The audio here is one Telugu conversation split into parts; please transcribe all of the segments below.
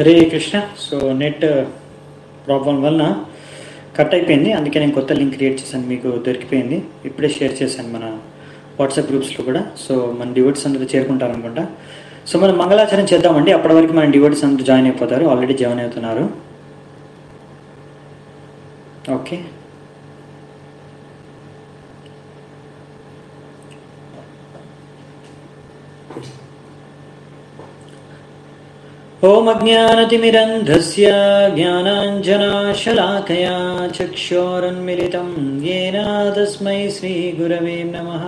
Hare Krishna so net problem వలన కట్ అయిపోయింది అందుకే నేను కొత్త లింక్ క్రియేట్ చేశాను మీకు దొరికిపోయింది ఇప్పుడే షేర్ చేశాను మన వాట్సాప్ గ్రూప్స్లో కూడా సో మన డివోట్స్ అందరూ చేరుకుంటారు అనుకుంటా సో మనం మంగళాచరణ చేద్దామండి అప్పటి వరకు మన డివోట్స్ అందరూ జాయిన్ అయిపోతారు ఆల్రెడీ జాయిన్ అవుతున్నారు ఓకే ॐ अज्ञानतिमिरन्धस्य ज्ञानाञ्जनाशलाकया चक्षोरुन्मिलितं येन तस्मै श्रीगुरवे नमः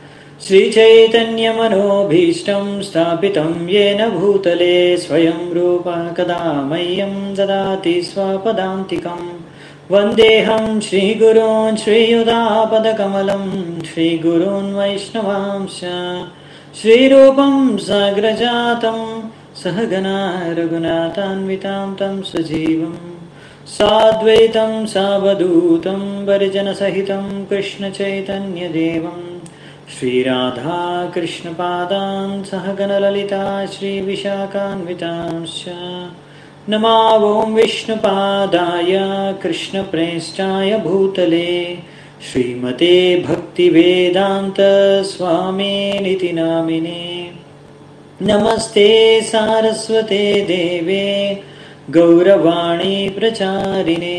श्रीचैतन्यमनोभीष्टं स्थापितं येन भूतले स्वयं रूपः कदा मह्यं ददाति स्वपदान्तिकम् वन्देऽहं श्रीगुरून् श्रीयुधापदकमलं श्रीगुरून् वैष्णवांश श्रीरूपं साग्रजातं सहगना रघुनाथान्वितां तं सजीवं साद्वैतं सावधूतं परिजनसहितं कृष्णचैतन्यदेवं श्रीराधा कृष्णपादान् सहगणललिता श्रीविशाखान्वितांश्च नमावों विष्णुपादाय कृष्णप्रेष्ठाय भूतले श्रीमते भक्तिवेदान्तस्वामिनिति नामिने नमस्ते सारस्वते देवे गौरवाणी प्रचारिणे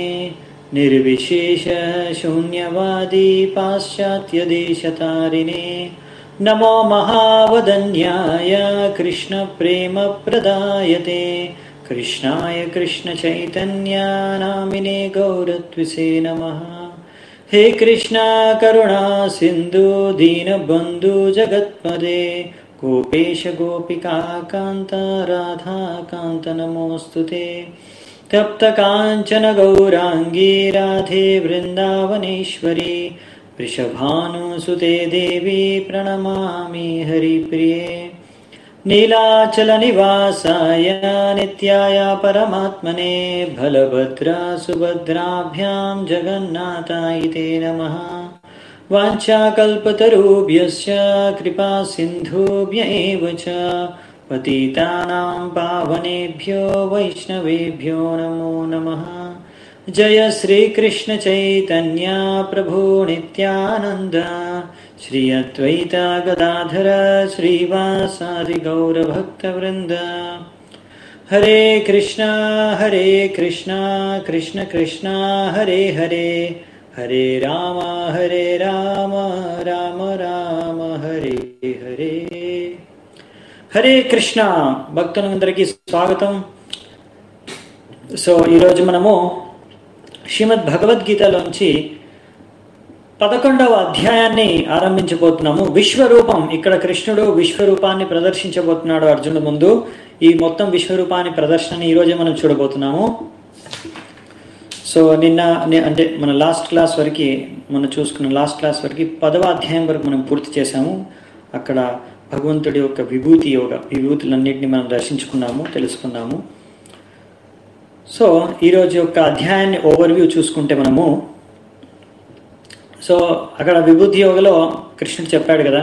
निर्विशेषशून्यवादी पाश्चात्यदेशतारिणे नमो महावदन्याय कृष्णप्रेमप्रदायते कृष्णाय कृष्णचैतन्यानामिने गौरत्विसे नमः हे कृष्णा करुणा सिन्धु दीनबन्धु जगत्पदे गोपेश गोपिका कान्त राधा कान्त नमोऽस्तु ते तप्तकाञ्चन गौराङ्गी राधे वृन्दावनेश्वरी वृषभानुसुते देवी प्रणमामि हरिप्रिये नीलाचलनिवासाय नित्याय परमात्मने बलभद्रा सुभद्राभ्यां जगन्नाथाय ते नमः वाञ्छाकल्पतरुभ्यश्च कृपा सिन्धुभ्य एव च पतितानां पावनेभ्यो वैष्णवेभ्यो नमो नमः जय श्रीकृष्णचैतन्या प्रभो नित्यानन्द श्री अद्वैता गदाधर श्रीवासादिगौरभक्तवृन्द हरे कृष्णा हरे कृष्णा कृष्ण कृष्णा हरे हरे హరే రామ హరే రామ రామ రామ హరే హరే హరే కృష్ణ భక్తులందరికీ స్వాగతం సో ఈరోజు మనము శ్రీమద్ భగవద్గీతలోంచి పదకొండవ అధ్యాయాన్ని ఆరంభించబోతున్నాము విశ్వరూపం ఇక్కడ కృష్ణుడు విశ్వరూపాన్ని ప్రదర్శించబోతున్నాడు అర్జునుడు ముందు ఈ మొత్తం విశ్వరూపాన్ని ప్రదర్శనని ఈరోజే మనం చూడబోతున్నాము సో నిన్న అంటే మన లాస్ట్ క్లాస్ వరకు మనం చూసుకున్న లాస్ట్ క్లాస్ వరకు పదవ అధ్యాయం వరకు మనం పూర్తి చేశాము అక్కడ భగవంతుడి యొక్క విభూతి యోగ విభూతులన్నింటినీ మనం దర్శించుకున్నాము తెలుసుకున్నాము సో ఈరోజు యొక్క అధ్యాయాన్ని ఓవర్వ్యూ చూసుకుంటే మనము సో అక్కడ విభూతి యోగలో కృష్ణుడు చెప్పాడు కదా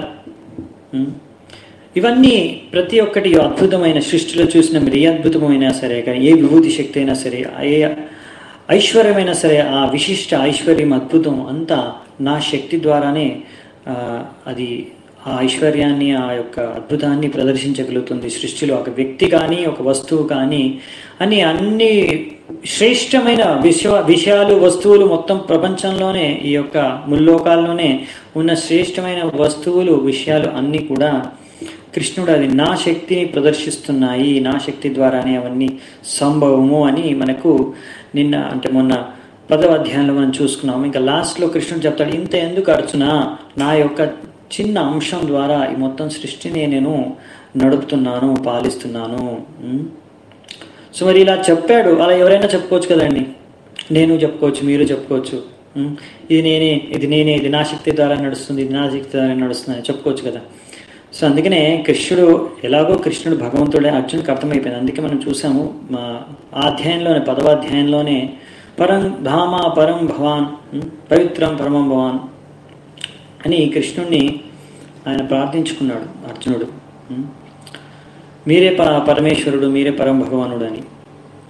ఇవన్నీ ప్రతి ఒక్కటి అద్భుతమైన సృష్టిలో చూసిన మీరు ఏ అద్భుతమైనా సరే కానీ ఏ విభూతి శక్తి అయినా సరే ఏ ఐశ్వర్యమైనా సరే ఆ విశిష్ట ఐశ్వర్యం అద్భుతం అంతా నా శక్తి ద్వారానే అది ఆ ఐశ్వర్యాన్ని ఆ యొక్క అద్భుతాన్ని ప్రదర్శించగలుగుతుంది సృష్టిలో ఒక వ్యక్తి కానీ ఒక వస్తువు కానీ అని అన్ని శ్రేష్టమైన విషయ విషయాలు వస్తువులు మొత్తం ప్రపంచంలోనే ఈ యొక్క ముల్లోకాల్లోనే ఉన్న శ్రేష్టమైన వస్తువులు విషయాలు అన్నీ కూడా కృష్ణుడు అది నా శక్తిని ప్రదర్శిస్తున్నాయి నా శక్తి ద్వారానే అవన్నీ సంభవము అని మనకు నిన్న అంటే మొన్న పదవ అధ్యాయంలో మనం చూసుకున్నాము ఇంకా లాస్ట్లో కృష్ణుడు చెప్తాడు ఇంత ఎందుకు అర్చున నా యొక్క చిన్న అంశం ద్వారా ఈ మొత్తం సృష్టిని నేను నడుపుతున్నాను పాలిస్తున్నాను సో మరి ఇలా చెప్పాడు అలా ఎవరైనా చెప్పుకోవచ్చు కదండి నేను చెప్పుకోవచ్చు మీరు చెప్పుకోవచ్చు ఇది నేనే ఇది నేనే ఇది నా శక్తి ద్వారా నడుస్తుంది ఇది నా శక్తి ద్వారా నడుస్తుంది అని చెప్పుకోవచ్చు కదా సో అందుకనే కృష్ణుడు ఎలాగో కృష్ణుడు భగవంతుడే అర్జునుడికి అర్థమైపోయింది అందుకే మనం చూసాము మా ఆ అధ్యాయంలోనే పదవ అధ్యాయంలోనే పరం ధామ పరం భవాన్ పవిత్రం పరమం భవాన్ అని కృష్ణుణ్ణి ఆయన ప్రార్థించుకున్నాడు అర్జునుడు మీరే ప పరమేశ్వరుడు మీరే పరం భగవానుడు అని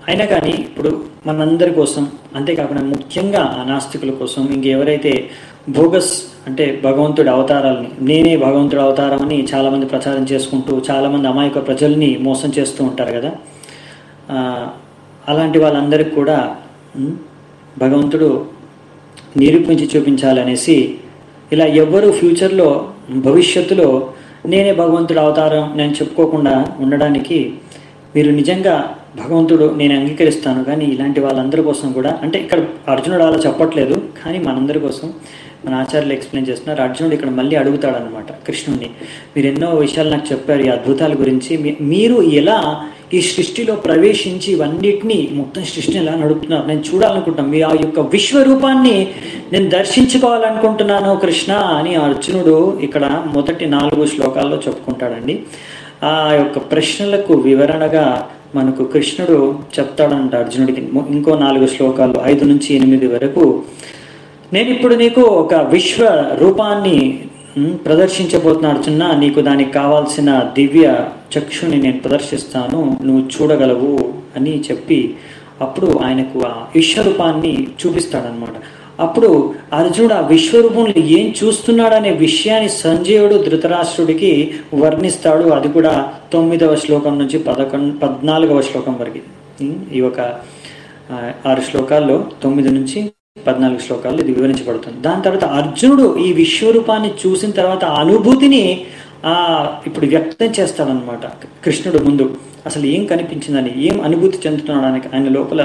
అయినా కానీ ఇప్పుడు మనందరి కోసం అంతేకాకుండా ముఖ్యంగా ఆ నాస్తికుల కోసం ఇంకెవరైతే బోగస్ అంటే భగవంతుడి అవతారాలని నేనే భగవంతుడి అవతారం అని చాలామంది ప్రచారం చేసుకుంటూ చాలామంది అమాయక ప్రజల్ని మోసం చేస్తూ ఉంటారు కదా ఆ, అలాంటి వాళ్ళందరికీ కూడా ఉమ్, భగవంతుడు నిరూపించి చూపించాలనేసి ఇలా ఎవ్వరు ఫ్యూచర్లో భవిష్యత్తులో నేనే భగవంతుడు అవతారం నేను చెప్పుకోకుండా ఉండడానికి మీరు నిజంగా భగవంతుడు నేను అంగీకరిస్తాను కానీ ఇలాంటి వాళ్ళందరి కోసం కూడా అంటే ఇక్కడ అర్జునుడు అలా చెప్పట్లేదు కానీ మనందరి కోసం మన ఆచార్యులు ఎక్స్ప్లెయిన్ చేస్తున్నారు అర్జునుడు ఇక్కడ మళ్ళీ అడుగుతాడు అనమాట కృష్ణుడిని మీరు ఎన్నో విషయాలు నాకు చెప్పారు ఈ అద్భుతాల గురించి మీ- మీరు ఎలా ఈ సృష్టిలో ప్రవేశించి ఇవన్నిటినీ మొత్తం సృష్టిని ఎలా నడుపుతున్నారు నేను చూడాలనుకుంటున్నాను మీ ఆ యొక్క విశ్వరూపాన్ని నేను దర్శించుకోవాలనుకుంటున్నాను కృష్ణ అని అర్జునుడు ఇక్కడ మొదటి నాలుగు శ్లోకాల్లో చెప్పుకుంటాడండి ఆ యొక్క ప్రశ్నలకు వివరణగా మనకు కృష్ణుడు చెప్తాడంట అర్జునుడికి మొ- ఇంకో నాలుగు శ్లోకాలు ఐదు నుంచి ఎనిమిది వరకు నేను ఇప్పుడు నీకు ఒక విశ్వ రూపాన్ని ఉమ్, ప్రదర్శించబోతున్నా అర్జున నీకు దానికి కావాల్సిన దివ్య చక్షుని నేను ప్రదర్శిస్తాను నువ్వు చూడగలవు అని చెప్పి అప్పుడు ఆయనకు ఆ విశ్వరూపాన్ని చూపిస్తాడనమాట అప్పుడు అర్జునుడు ఆ విశ్వరూపంలో ఏం చూస్తున్నాడనే విషయాన్ని సంజయుడు ధృతరాష్ట్రుడికి వర్ణిస్తాడు అది కూడా తొమ్మిదవ శ్లోకం నుంచి పదకొండు పద్నాలుగవ శ్లోకం వరకు ఉమ్, ఈ ఒక ఆ, ఆరు శ్లోకాల్లో తొమ్మిది నుంచి పద్నాలుగు శ్లోకాల్లో ఇది వివరించబడుతుంది దాని తర్వాత అర్జునుడు ఈ విశ్వరూపాన్ని చూసిన తర్వాత ఆ అనుభూతిని ఆ ఇప్పుడు వ్యక్తం చేస్తాడనమాట కృష్ణుడు ముందు అసలు ఏం కనిపించిందని ఏం అనుభూతి చెందుతున్నాడని ఆయన లోపల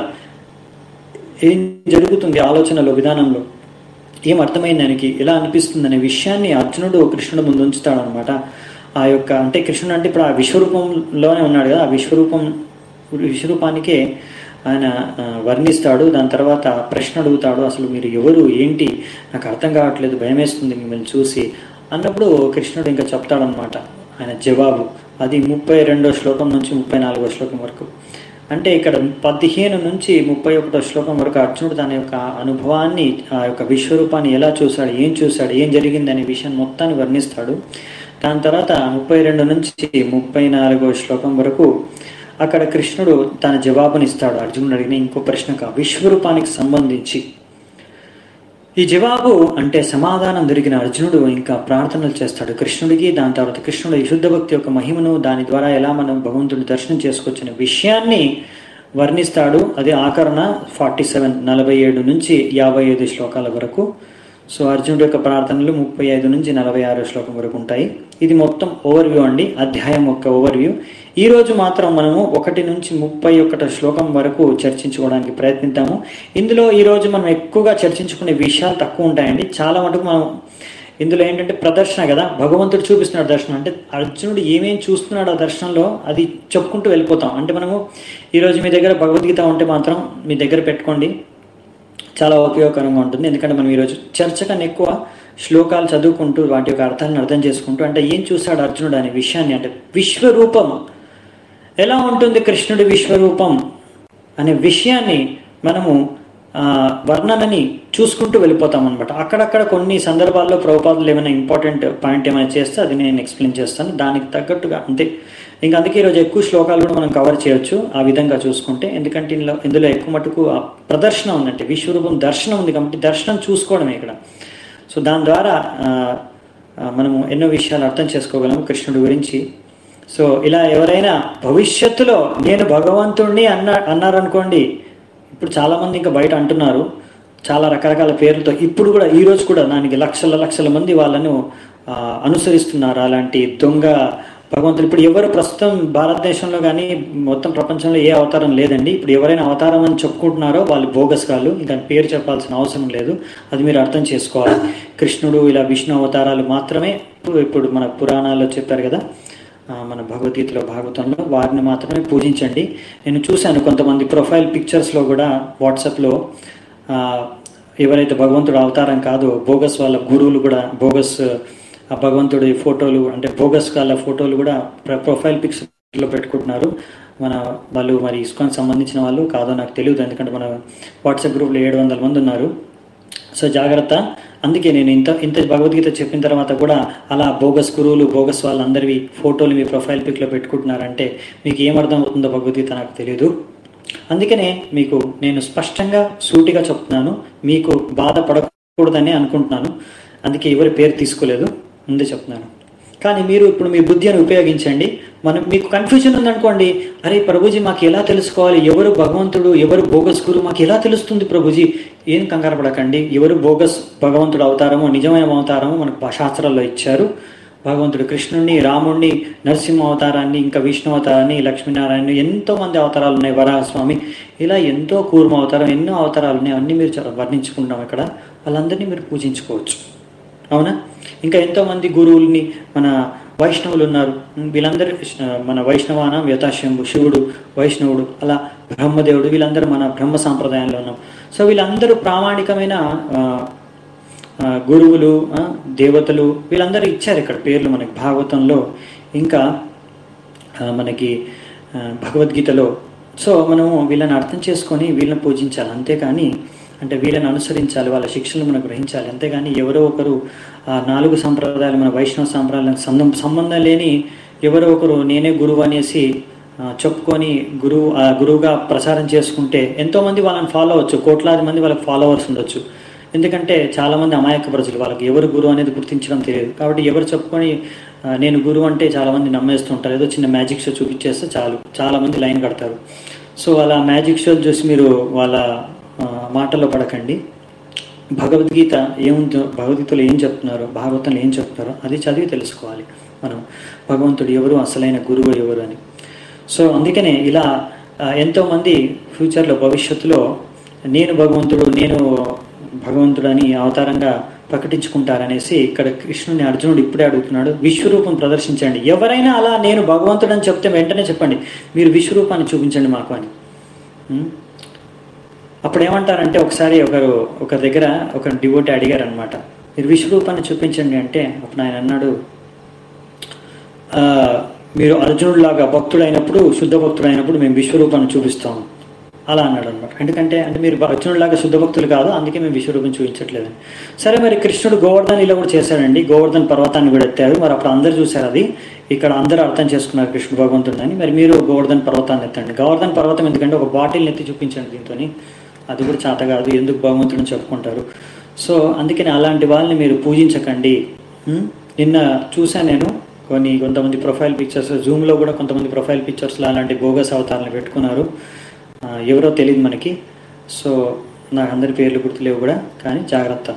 ఏం జరుగుతుంది ఆలోచనలో విధానంలో ఏం అర్థమైంది ఆయనకి ఎలా అనిపిస్తుంది అనే విషయాన్ని అర్జునుడు కృష్ణుడు ముందు ఉంచుతాడనమాట ఆ యొక్క అంటే కృష్ణుడు అంటే ఇప్పుడు ఆ విశ్వరూపంలోనే ఉన్నాడు కదా ఆ విశ్వరూపం విశ్వరూపానికే ఆయన ఆ, వర్ణిస్తాడు దాని తర్వాత ప్రశ్న అడుగుతాడు అసలు మీరు ఎవరు ఏంటి నాకు అర్థం కావట్లేదు భయమేస్తుంది మిమ్మల్ని చూసి అన్నప్పుడు కృష్ణుడు ఇంకా చెప్తాడనమాట ఆయన జవాబు అది ముప్పై రెండో శ్లోకం నుంచి ముప్పై నాలుగో శ్లోకం వరకు అంటే ఇక్కడ పదిహేను నుంచి ముప్పై ఒకటో శ్లోకం వరకు అర్జునుడు తన యొక్క అనుభవాన్ని ఆ యొక్క విశ్వరూపాన్ని ఎలా చూశాడు ఏం చూశాడు ఏం జరిగింది అనే విషయాన్ని మొత్తాన్ని వర్ణిస్తాడు దాని తర్వాత ముప్పై రెండు నుంచి ముప్పై నాలుగో శ్లోకం వరకు అక్కడ కృష్ణుడు తన జవాబునిస్తాడు అర్జునుడు అడిగిన ఇంకో ప్రశ్నకు ఆ విశ్వరూపానికి సంబంధించి ఈ జవాబు అంటే సమాధానం దొరికిన అర్జునుడు ఇంకా ప్రార్థనలు చేస్తాడు కృష్ణుడికి దాని తర్వాత కృష్ణుడు ఈ శుద్ధ భక్తి యొక్క మహిమను దాని ద్వారా ఎలా మనం భగవంతుడి దర్శనం చేసుకోవచ్చనే విషయాన్ని వర్ణిస్తాడు అది ఆకరణ ఫార్టీ సెవెన్ నలభై ఏడు నుంచి యాభై ఐదు శ్లోకాల వరకు సో అర్జునుడి యొక్క ప్రార్థనలు ముప్పై ఐదు నుంచి నలభై ఆరు శ్లోకం వరకు ఉంటాయి ఇది మొత్తం ఓవర్వ్యూ అండి అధ్యాయం యొక్క ఓవర్వ్యూ ఈ రోజు మాత్రం మనము ఒకటి నుంచి ముప్పై ఒకటి శ్లోకం వరకు చర్చించుకోవడానికి ప్రయత్నిద్దాము ఇందులో ఈ రోజు మనం ఎక్కువగా చర్చించుకునే విషయాలు తక్కువ ఉంటాయండి చాలా మటుకు మనం ఇందులో ఏంటంటే ప్రదర్శన కదా భగవంతుడు చూపిస్తున్నాడు దర్శనం అంటే అర్జునుడు ఏమేం చూస్తున్నాడు ఆ దర్శనంలో అది చెప్పుకుంటూ వెళ్ళిపోతాం అంటే మనము ఈరోజు మీ దగ్గర భగవద్గీత ఉంటే మాత్రం మీ దగ్గర పెట్టుకోండి చాలా ఉపయోగకరంగా ఉంటుంది ఎందుకంటే మనం ఈరోజు చర్చ కన్నా ఎక్కువ శ్లోకాలు చదువుకుంటూ వాటి యొక్క అర్థాలను అర్థం చేసుకుంటూ అంటే ఏం చూశాడు అర్జునుడు అనే విషయాన్ని అంటే విశ్వరూపం ఎలా ఉంటుంది కృష్ణుడి విశ్వరూపం అనే విషయాన్ని మనము ఆ, వర్ణనని చూసుకుంటూ వెళ్ళిపోతాం అనమాట అక్కడక్కడ కొన్ని సందర్భాల్లో ప్రభుపాదులు ఏమైనా ఇంపార్టెంట్ పాయింట్ ఏమైనా చేస్తే అది నేను ఎక్స్ప్లెయిన్ చేస్తాను దానికి తగ్గట్టుగా అంతే ఇంకా అందుకే ఈరోజు ఎక్కువ శ్లోకాలు కూడా మనం కవర్ చేయొచ్చు ఆ విధంగా చూసుకుంటే ఎందుకంటే ఇందులో ఇందులో ఎక్కువ మటుకు ఆ ప్రదర్శన ఉందంటే విశ్వరూపం దర్శనం ఉంది కాబట్టి దర్శనం చూసుకోవడమే ఇక్కడ సో దాని ద్వారా ఆ, ఆ, మనము ఎన్నో విషయాలు అర్థం చేసుకోగలము కృష్ణుడి గురించి సో ఇలా ఎవరైనా భవిష్యత్తులో నేను భగవంతుణ్ణి అన్న అన్నారనుకోండి ఇప్పుడు చాలామంది ఇంకా బయట అంటున్నారు చాలా రకరకాల పేర్లతో ఇప్పుడు కూడా ఈ రోజు కూడా దానికి లక్షల లక్షల మంది వాళ్ళను ఆ, అనుసరిస్తున్నారు అలాంటి దొంగ భగవంతుడు ఇప్పుడు ఎవరు ప్రస్తుతం భారతదేశంలో కానీ మొత్తం ప్రపంచంలో ఏ అవతారం లేదండి ఇప్పుడు ఎవరైనా అవతారం అని చెప్పుకుంటున్నారో వాళ్ళు బోగస్ కాళ్ళు ఇంకా పేరు చెప్పాల్సిన అవసరం లేదు అది మీరు అర్థం చేసుకోవాలి కృష్ణుడు ఇలా విష్ణు అవతారాలు మాత్రమే ఇప్పుడు- ఇప్పుడు మన పురాణాల్లో చెప్పారు కదా ఆ, మన భగవద్గీతలో భాగవతంలో వారిని మాత్రమే పూజించండి నేను చూశాను కొంతమంది ప్రొఫైల్ పిక్చర్స్లో కూడా వాట్సాప్లో ఆ, ఎవరైతే భగవంతుడు అవతారం కాదో బోగస్ వాళ్ళ గురువులు కూడా బోగస్ ఆ భగవంతుడి ఫోటోలు అంటే బోగస్ వాళ్ళ ఫోటోలు కూడా ప్ర- ప్రొఫైల్ పిక్చర్లో పెట్టుకుంటున్నారు మన వాళ్ళు మరి ఇస్కాన్ సంబంధించిన వాళ్ళు కాదో నాకు తెలియదు ఎందుకంటే మన వాట్సాప్ గ్రూప్లో ఏడు వందల మంది ఉన్నారు సో జాగ్రత్త అందుకే నేను ఇంత ఇంత భగవద్గీత చెప్పిన తర్వాత కూడా అలా బోగస్ గురువులు బోగస్ వాళ్ళందరివి ఫోటోలు మీ ప్రొఫైల్ పిక్లో పెట్టుకుంటున్నారంటే మీకు ఏం అర్థం అవుతుందో భగవద్గీత నాకు తెలియదు అందుకనే మీకు నేను స్పష్టంగా సూటిగా చెప్తున్నాను మీకు బాధపడకూడదని అనుకుంటున్నాను అందుకే ఎవరి పేరు తీసుకోలేదు ముందే చెప్తున్నాను కానీ మీరు ఇప్పుడు మీ బుద్ధి అని ఉపయోగించండి మనం మీకు కన్ఫ్యూజన్ ఉందనుకోండి అరే ప్రభుజీ మాకు ఎలా తెలుసుకోవాలి ఎవరు భగవంతుడు ఎవరు బోగస్ గురు మాకు ఎలా తెలుస్తుంది ప్రభుజీ ఏం కంగారు పడకండి ఎవరు బోగస్ భగవంతుడు అవతారమో నిజమైన అవతారమో మనకు శాస్త్రాల్లో ఇచ్చారు భగవంతుడు కృష్ణుడిని రాముడిని నరసింహ అవతారాన్ని ఇంకా విష్ణు అవతారాన్ని లక్ష్మీనారాయణ ఎంతో మంది అవతారాలు ఉన్నాయి వరాహస్వామి ఇలా ఎంతో కూర్మ అవతారం ఎన్నో అవతారాలు ఉన్నాయి అన్నీ మీరు చాలా వర్ణించుకుంటాం ఇక్కడ వాళ్ళందరినీ మీరు పూజించుకోవచ్చు అవునా ఇంకా ఎంతో మంది గురువుల్ని మన వైష్ణవులు ఉన్నారు వీళ్ళందరూ మన వైష్ణవాన యథాశంభు శివుడు వైష్ణవుడు అలా బ్రహ్మదేవుడు వీళ్ళందరూ మన బ్రహ్మ సాంప్రదాయంలో ఉన్నాం సో వీళ్ళందరూ ప్రామాణికమైన ఆ, ఆ, గురువులు ఆ, దేవతలు వీళ్ళందరూ ఇచ్చారు ఇక్కడ పేర్లు మనకి భాగవతంలో ఇంకా ఆ, మనకి ఆ, భగవద్గీతలో సో మనము వీళ్ళని అర్థం చేసుకొని వీళ్ళని పూజించాలి అంతేకాని అంటే వీళ్ళని అనుసరించాలి వాళ్ళ శిక్షలు మనం గ్రహించాలి అంతేగాని ఎవరో ఒకరు ఆ నాలుగు సంప్రదాయాలు మన వైష్ణవ సంప్రదాయాలకు సంబంధం సంబంధం లేని ఎవరో ఒకరు నేనే గురువు అనేసి ఆ, చెప్పుకొని గురువు ఆ గురువుగా ప్రచారం చేసుకుంటే ఎంతోమంది వాళ్ళని ఫాలో అవ్వచ్చు కోట్లాది మంది వాళ్ళకి ఫాలోవర్స్ ఉండొచ్చు ఎందుకంటే చాలామంది అమాయక ప్రజలు వాళ్ళకి ఎవరు గురువు అనేది గుర్తించడం తెలియదు కాబట్టి ఎవరు చెప్పుకొని ఆ, నేను గురువు అంటే చాలామంది నమ్మేస్తుంటారు ఏదో చిన్న మ్యాజిక్ షో చూపించేస్తే చాలు చాలామంది లైన్ కడతారు సో అలా మ్యాజిక్ షోలు చూసి మీరు వాళ్ళ ఆ, మాటల్లో పడకండి భగవద్గీత ఏముందో భగవద్గీతలో ఏం చెప్తున్నారో భాగవతంలో ఏం చెప్తున్నారో అది చదివి తెలుసుకోవాలి మనం భగవంతుడు ఎవరు అసలైన గురువు ఎవరు అని సో అందుకనే ఇలా ఆ, ఎంతోమంది ఫ్యూచర్లో భవిష్యత్తులో నేను భగవంతుడు నేను భగవంతుడు అని అవతారంగా ప్రకటించుకుంటారనేసి ఇక్కడ కృష్ణుని అర్జునుడు ఇప్పుడే అడుగుతున్నాడు విశ్వరూపం ప్రదర్శించండి ఎవరైనా అలా నేను భగవంతుడు అని చెప్తే వెంటనే చెప్పండి మీరు విశ్వరూపాన్ని చూపించండి మాకు అని ఉం? అప్పుడు ఏమంటారంటే ఒకసారి ఒకరు ఒక దగ్గర ఒక డివోటీ అడిగారు అనమాట మీరు విశ్వరూపాన్ని చూపించండి అంటే అప్పుడు ఆయన అన్నాడు "ఆ, మీరు అర్జునుడిలాగా భక్తుడైనప్పుడు శుద్ధ భక్తుడైనప్పుడు మేము విశ్వరూపాన్ని చూపిస్తాము అలా అన్నాడు అనమాట ఎందుకంటే అంటే మీరు అర్జునుడిలాగా శుద్ధ భక్తులు కాదు అందుకే మేము విశ్వరూపం చూపించట్లేదు సరే మరి కృష్ణుడు గోవర్ధన్ ఇలా కూడా చేశాడండి గోవర్ధన్ పర్వతాన్ని కూడా ఎత్తారు మరి అప్పుడు అందరూ చూశారు అది ఇక్కడ అందరూ అర్థం చేసుకున్నారు కృష్ణుడు భగవంతుడు అని మరి మీరు గోవర్ధన్ పర్వతాన్ని ఎత్తండి గోవర్ధన్ పర్వతం ఎందుకంటే ఒక బాటిల్ని ఎత్తి చూపించండి దీంతోని అది కూడా చేత కాదు ఎందుకు భగవంతుడిని చెప్పుకుంటారు సో అందుకని అలాంటి వాళ్ళని మీరు పూజించకండి ఉం? నిన్న చూశాను నేను కొన్ని కొంతమంది ప్రొఫైల్ పిక్చర్స్ జూమ్లో కూడా కొంతమంది ప్రొఫైల్ పిక్చర్స్లో అలాంటి బోగస్ అవతారాలను పెట్టుకున్నారు ఆ, ఎవరో తెలియదు మనకి సో నాకు అందరి పేర్లు గుర్తులేవు కూడా కానీ జాగ్రత్త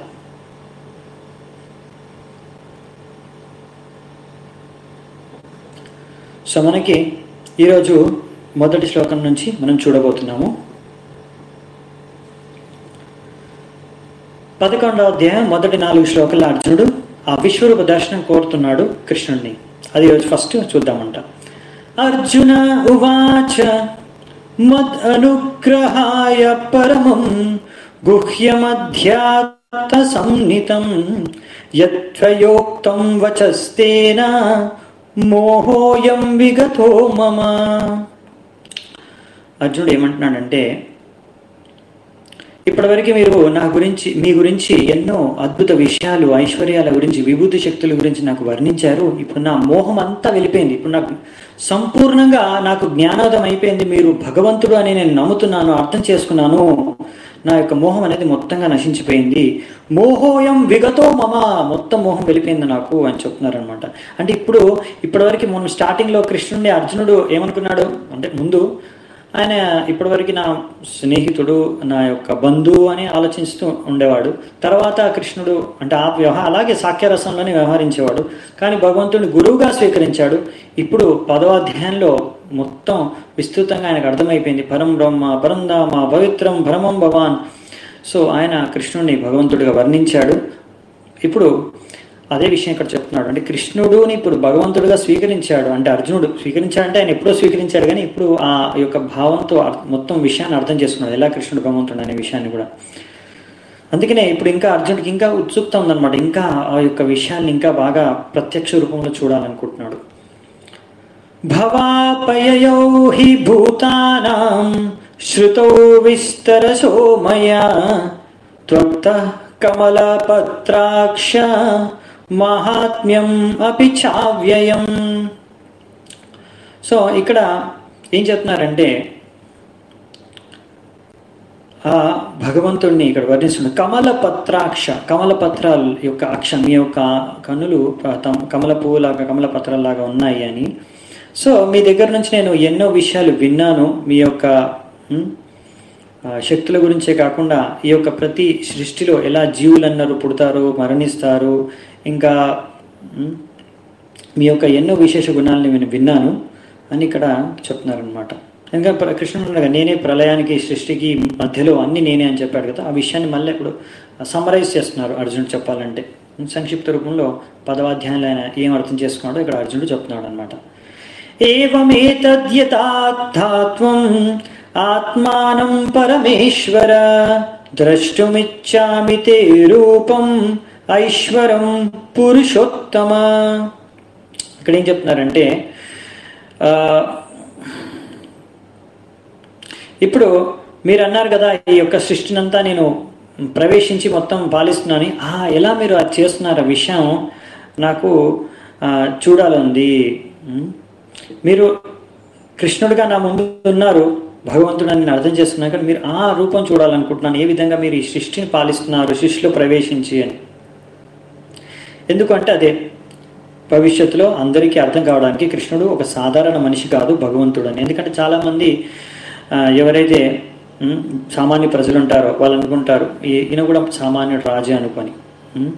సో మనకి ఈరోజు మొదటి శ్లోకం నుంచి మనం చూడబోతున్నాము పదకొండవ అధ్యాయం మొదటి నాలుగు శ్లోకాల అర్జునుడు ఆ విశ్వరూప దర్శనం కోరుతున్నాడు కృష్ణుడిని అది ఈరోజు ఫస్ట్ చూద్దామంట అర్జున ఉవాచ మద్ అనుగ్రహాయ పరమం గుహ్యమధ్యాత్త సంహితం యత్వయోక్తం వచస్తేన మోహోయం విగతో మమ అర్జునుడు ఏమంటున్నాడంటే ఇప్పటివరకు మీరు నా గురించి మీ గురించి ఎన్నో అద్భుత విషయాలు ఐశ్వర్యాల గురించి విభూతి శక్తుల గురించి నాకు వర్ణించారు ఇప్పుడు నా మోహం అంతా వెళ్ళిపోయింది ఇప్పుడు నాకు సంపూర్ణంగా నాకు జ్ఞానోదయం అయిపోయింది మీరు భగవంతుడు అని నేను నమ్ముతున్నాను అర్థం చేసుకున్నాను నా యొక్క మోహం అనేది మొత్తంగా నశించిపోయింది మోహోయం విగతో మమ మొత్తం మోహం వెళ్ళిపోయింది నాకు అని చెప్తున్నారనమాట అంటే ఇప్పుడు ఇప్పటివరకు మనం స్టార్టింగ్లో కృష్ణుడిని అర్జునుడు ఏమనుకున్నాడు అంటే ముందు ఆయన ఇప్పటివరకు నా స్నేహితుడు నా యొక్క బంధువు అని ఆలోచిస్తూ ఉండేవాడు తర్వాత కృష్ణుడు అంటే ఆ వ్యవహార అలాగే సాఖ్యరసంలోనే వ్యవహరించేవాడు కానీ భగవంతుడిని గురువుగా స్వీకరించాడు ఇప్పుడు పదవ అధ్యాయంలో మొత్తం విస్తృతంగా ఆయనకు అర్థమైపోయింది పరం బ్రహ్మ పరంధామ పవిత్రం భ్రమం భవాన్ సో ఆయన కృష్ణుడిని భగవంతుడిగా వర్ణించాడు ఇప్పుడు అదే విషయం ఇక్కడ చెప్తున్నాడు అంటే కృష్ణుడుని ఇప్పుడు భగవంతుడిగా స్వీకరించాడు అంటే అర్జునుడు స్వీకరించాడంటే ఆయన ఎప్పుడో స్వీకరించాడు కానీ ఇప్పుడు ఆ యొక్క భావంతో అర్- మొత్తం విషయాన్ని అర్థం చేసుకున్నాడు ఎలా కృష్ణుడు భగవంతుడు అనే విషయాన్ని కూడా అందుకనే ఇప్పుడు ఇంకా అర్జునుడికి ఇంకా ఉత్సుకత ఉందన్నమాట ఇంకా ఆ యొక్క విషయాన్ని ఇంకా బాగా ప్రత్యక్ష రూపంలో చూడాలనుకుంటున్నాడు భవాపయయౌ హి భూతానాం శ్రుతౌ విస్తరసో మయా త్వక్త కమలపత్రాక్ష మహాత్మ్యం అపి చావ్యయం సో ఇక్కడ ఏం చెప్తున్నారంటే ఆ భగవంతుడిని ఇక్కడ వర్ణిస్తుంది కమల పత్రాక్ష కమల పత్రాల యొక్క అక్ష మీ యొక్క కన్నులు ప- తమ- కమల పువ్వులాగా కమల పత్రాల్లాగా ఉన్నాయి అని సో మీ దగ్గర నుంచి నేను ఎన్నో విషయాలు విన్నాను మీ యొక్క ఉమ్, ఆ, శక్తుల గురించే కాకుండా ఈ యొక్క ప్రతి సృష్టిలో ఎలా జీవులన్నారు పుడతారు మరణిస్తారు ఇంకా ఉమ్, మీ యొక్క ఎన్నో విశేష గుణాలని నేను విన్నాను అని ఇక్కడ చెప్తున్నారనమాట ఇంకా ప్ర- కృష్ణుడు ఉండగా నేనే ప్రళయానికి సృష్టికి మధ్యలో అన్ని నేనే అని చెప్పాడు కదా ఆ విషయాన్ని మళ్ళీ ఇప్పుడు సమరైజ్ చేస్తున్నారు అర్జునుడు చెప్పాలంటే సంక్షిప్త రూపంలో పదవాధ్యాయంలో ఆయన ఏం అర్థం చేసుకున్నాడో ఇక్కడ అర్జునుడు చెప్తున్నాడు అనమాట ఏమేతద్యథాత్వం ఆత్మానం పరమేశ్వర ద్రష్టుమిచ్చామి తే రూపం ఐశ్వరం పురుషోత్తమ ఇక్కడ ఏం చెప్తున్నారంటే ఆ, ఇప్పుడు మీరు అన్నారు కదా ఈ యొక్క సృష్టినంతా నేను ప్రవేశించి మొత్తం పాలిస్తున్నాను ఆ ఎలా మీరు అది చేస్తున్నారు ఆ విషయం నాకు ఆ, చూడాలంది ఉం? మీరు కృష్ణుడిగా నా ముందు ఉన్నారు భగవంతుడు అని నేను అర్థం చేసుకున్నాను కానీ మీరు ఆ రూపం చూడాలనుకుంటున్నాను ఏ విధంగా మీరు ఈ సృష్టిని పాలిస్తున్నారు సృష్టిలో ప్రవేశించి అని ఎందుకంటే అదే భవిష్యత్తులో అందరికీ అర్థం కావడానికి కృష్ణుడు ఒక సాధారణ మనిషి కాదు భగవంతుడు అని ఎందుకంటే చాలామంది ఆ, ఎవరైతే ఉమ్, సామాన్య ప్రజలు ఉంటారో వాళ్ళు అనుకుంటారు "ఈ- ఈయన కూడా సామాన్యుడు రాజే అనుకొని ఉమ్.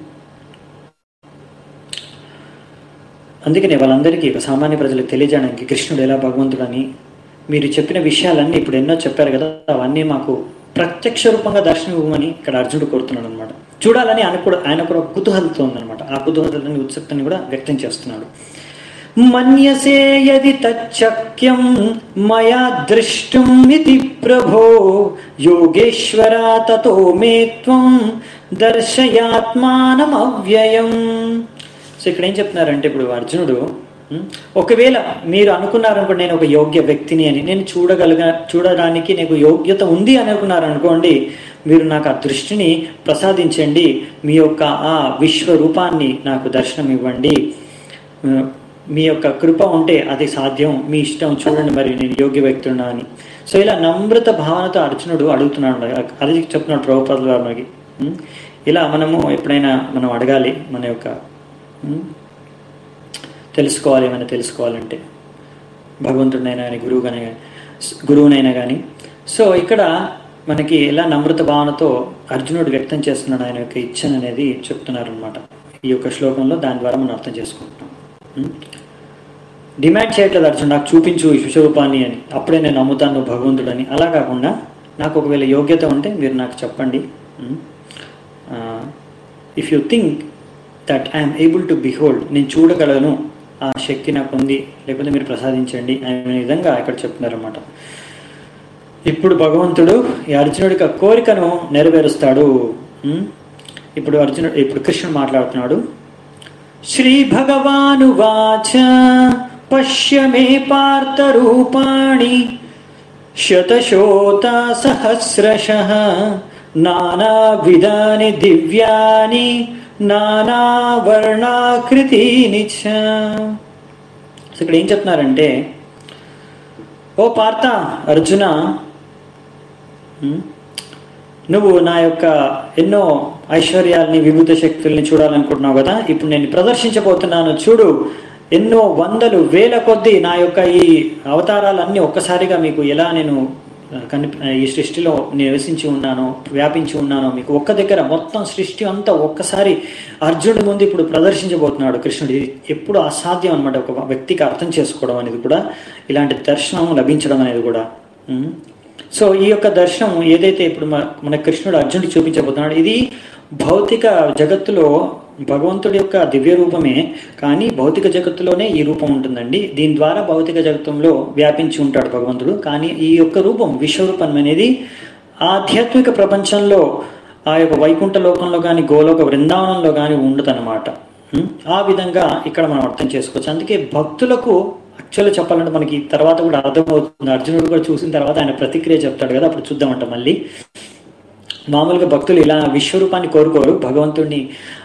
అందుకనే వాళ్ళందరికీ ఒక సామాన్య ప్రజలకు తెలియజేయడానికి కృష్ణుడు ఎలా భగవంతుడు అని మీరు చెప్పిన విషయాలన్నీ ఇప్పుడు ఎన్నో చెప్పారు కదా అవన్నీ మాకు ప్రత్యక్ష రూపంగా దర్శనం ఇవ్వమని ఇక్కడ అర్జునుడు కోరుతున్నాడు అనమాట చూడాలని ఆయన కూడా ఆయన కూడా ఒక కుతూహలతో ఉందన్నమాట ఆ కుతూహలని ఉత్సుకతని కూడా వ్యక్తం చేస్తున్నాడు మన్యసే యది తచ్చక్యం మయా దృష్టుం ఇది ప్రభో యోగేశ్వర తతో మే త్వం దర్శయాత్మానం అవ్యయం సో ఇక్కడ ఏం చెప్తున్నారంటే ఇప్పుడు అర్జునుడు ఉం, ఒకవేళ మీరు అనుకున్నారనుకోండి నేను ఒక యోగ్య వ్యక్తిని అని నేను చూడగలిగా చూడడానికి నాకు యోగ్యత ఉంది అని అనుకున్నారనుకోండి మీరు నాకు ఆ దృష్టిని ప్రసాదించండి మీ యొక్క ఆ విశ్వ రూపాన్ని నాకు దర్శనం ఇవ్వండి ఆ, మీ యొక్క కృప ఉంటే అది సాధ్యం మీ ఇష్టం చూడండి మరి నేను యోగ్య వ్యక్తున్నా అని సో ఇలా నమ్రత భావనతో అర్జునుడు అడుగుతున్నాడు అది చెప్తున్నాడు ప్రభుపదుల వారు మనకి ఉం? ఇలా మనము ఎప్పుడైనా మనం అడగాలి మన యొక్క ఉం? తెలుసుకోవాలి ఏమైనా తెలుసుకోవాలంటే భగవంతుడినైనా కానీ గురువుగానే కానీ గురువునైనా కానీ సో ఇక్కడ మనకి ఎలా నమ్రత భావనతో అర్జునుడు వ్యక్తం చేస్తున్నాడు ఆయన యొక్క ఇచ్చను అనేది చెప్తున్నారు అనమాట ఈ యొక్క శ్లోకంలో దాని ద్వారా మనం అర్థం చేసుకుంటున్నాం ఉం? డిమాండ్ చేయట్లేదు అర్జున్ నాకు చూపించు ఈ విశ్వరూపాన్ని అని అప్పుడే నేను నమ్ముతాను నువ్వు భగవంతుడని అలా కాకుండా నాకు ఒకవేళ యోగ్యత ఉంటే మీరు నాకు చెప్పండి if you think that I'm able to behold నేను చూడగలను ఆ శక్తి నాకు ఉంది లేకపోతే మీరు ప్రసాదించండి అనే విధంగా ఇక్కడ చెప్తున్నారన్నమాట ఇప్పుడు భగవంతుడు ఈ అర్జునుడి యొక్క కోరికను నెరవేరుస్తాడు ఉం? ఇప్పుడు అర్జునుడు ఇప్పుడు కృష్ణుడు మాట్లాడుతున్నాడు శ్రీ భగవానువాచ పశ్య మే పార్థ రూపాణి శతశోత సహస్రశ నానావిధాని దివ్యాని నానావర్ణాకృతిని చ సో ఇక్కడ ఏం చెప్తున్నారంటే ఓ పార్థ అర్జున ఉం? నువ్వు నా యొక్క ఎన్నో ఐశ్వర్యాల్ని విభూత శక్తుల్ని చూడాలనుకుంటున్నావు కదా ఇప్పుడు నేను ప్రదర్శించబోతున్నాను చూడు ఎన్నో వందలు వేల కొద్దీ నా యొక్క ఈ అవతారాలన్నీ ఒక్కసారిగా మీకు ఎలా నేను ఆ, కని ఈ సృష్టిలో నివసించి ఉన్నానో వ్యాపించి ఉన్నానో మీకు ఒక్క దగ్గర మొత్తం సృష్టి అంతా ఒక్కసారి అర్జునుడి ముందు ఇప్పుడు ప్రదర్శించబోతున్నాడు కృష్ణుడు ఇది ఎప్పుడు అసాధ్యం అనమాట ఒక వ్యక్తికి అర్థం చేసుకోవడం అనేది కూడా ఇలాంటి దర్శనం లభించడం అనేది కూడా ఉం? సో ఈ యొక్క దర్శనం ఏదైతే ఇప్పుడు మన మన కృష్ణుడు అర్జునుడికి చూపించబోతున్నాడు ఇది భౌతిక జగత్తులో భగవంతుడి యొక్క దివ్య రూపమే కానీ భౌతిక జగత్తులోనే ఈ రూపం ఉంటుందండి దీని ద్వారా భౌతిక జగత్తంలో వ్యాపించి ఉంటాడు భగవంతుడు కానీ ఈ యొక్క రూపం విశ్వరూపం అనేది ఆధ్యాత్మిక ప్రపంచంలో ఆ యొక్క వైకుంఠ లోకంలో కానీ గోలోక బృందావనంలో కానీ ఉండదన్నమాట ఉం? ఆ విధంగా ఇక్కడ మనం అర్థం చేసుకోవచ్చు అందుకే భక్తులకు యాక్చువల్గా చెప్పాలంటే మనకి తర్వాత కూడా అర్థమవుతుంది అర్జునుడు కూడా చూసిన తర్వాత ఆయన ప్రతిక్రియ చెప్తాడు కదా అప్పుడు చూద్దామంట మళ్ళీ మామూలుగా భక్తులు ఇలా విశ్వరూపాన్ని కోరుకోరు భగవంతుడిని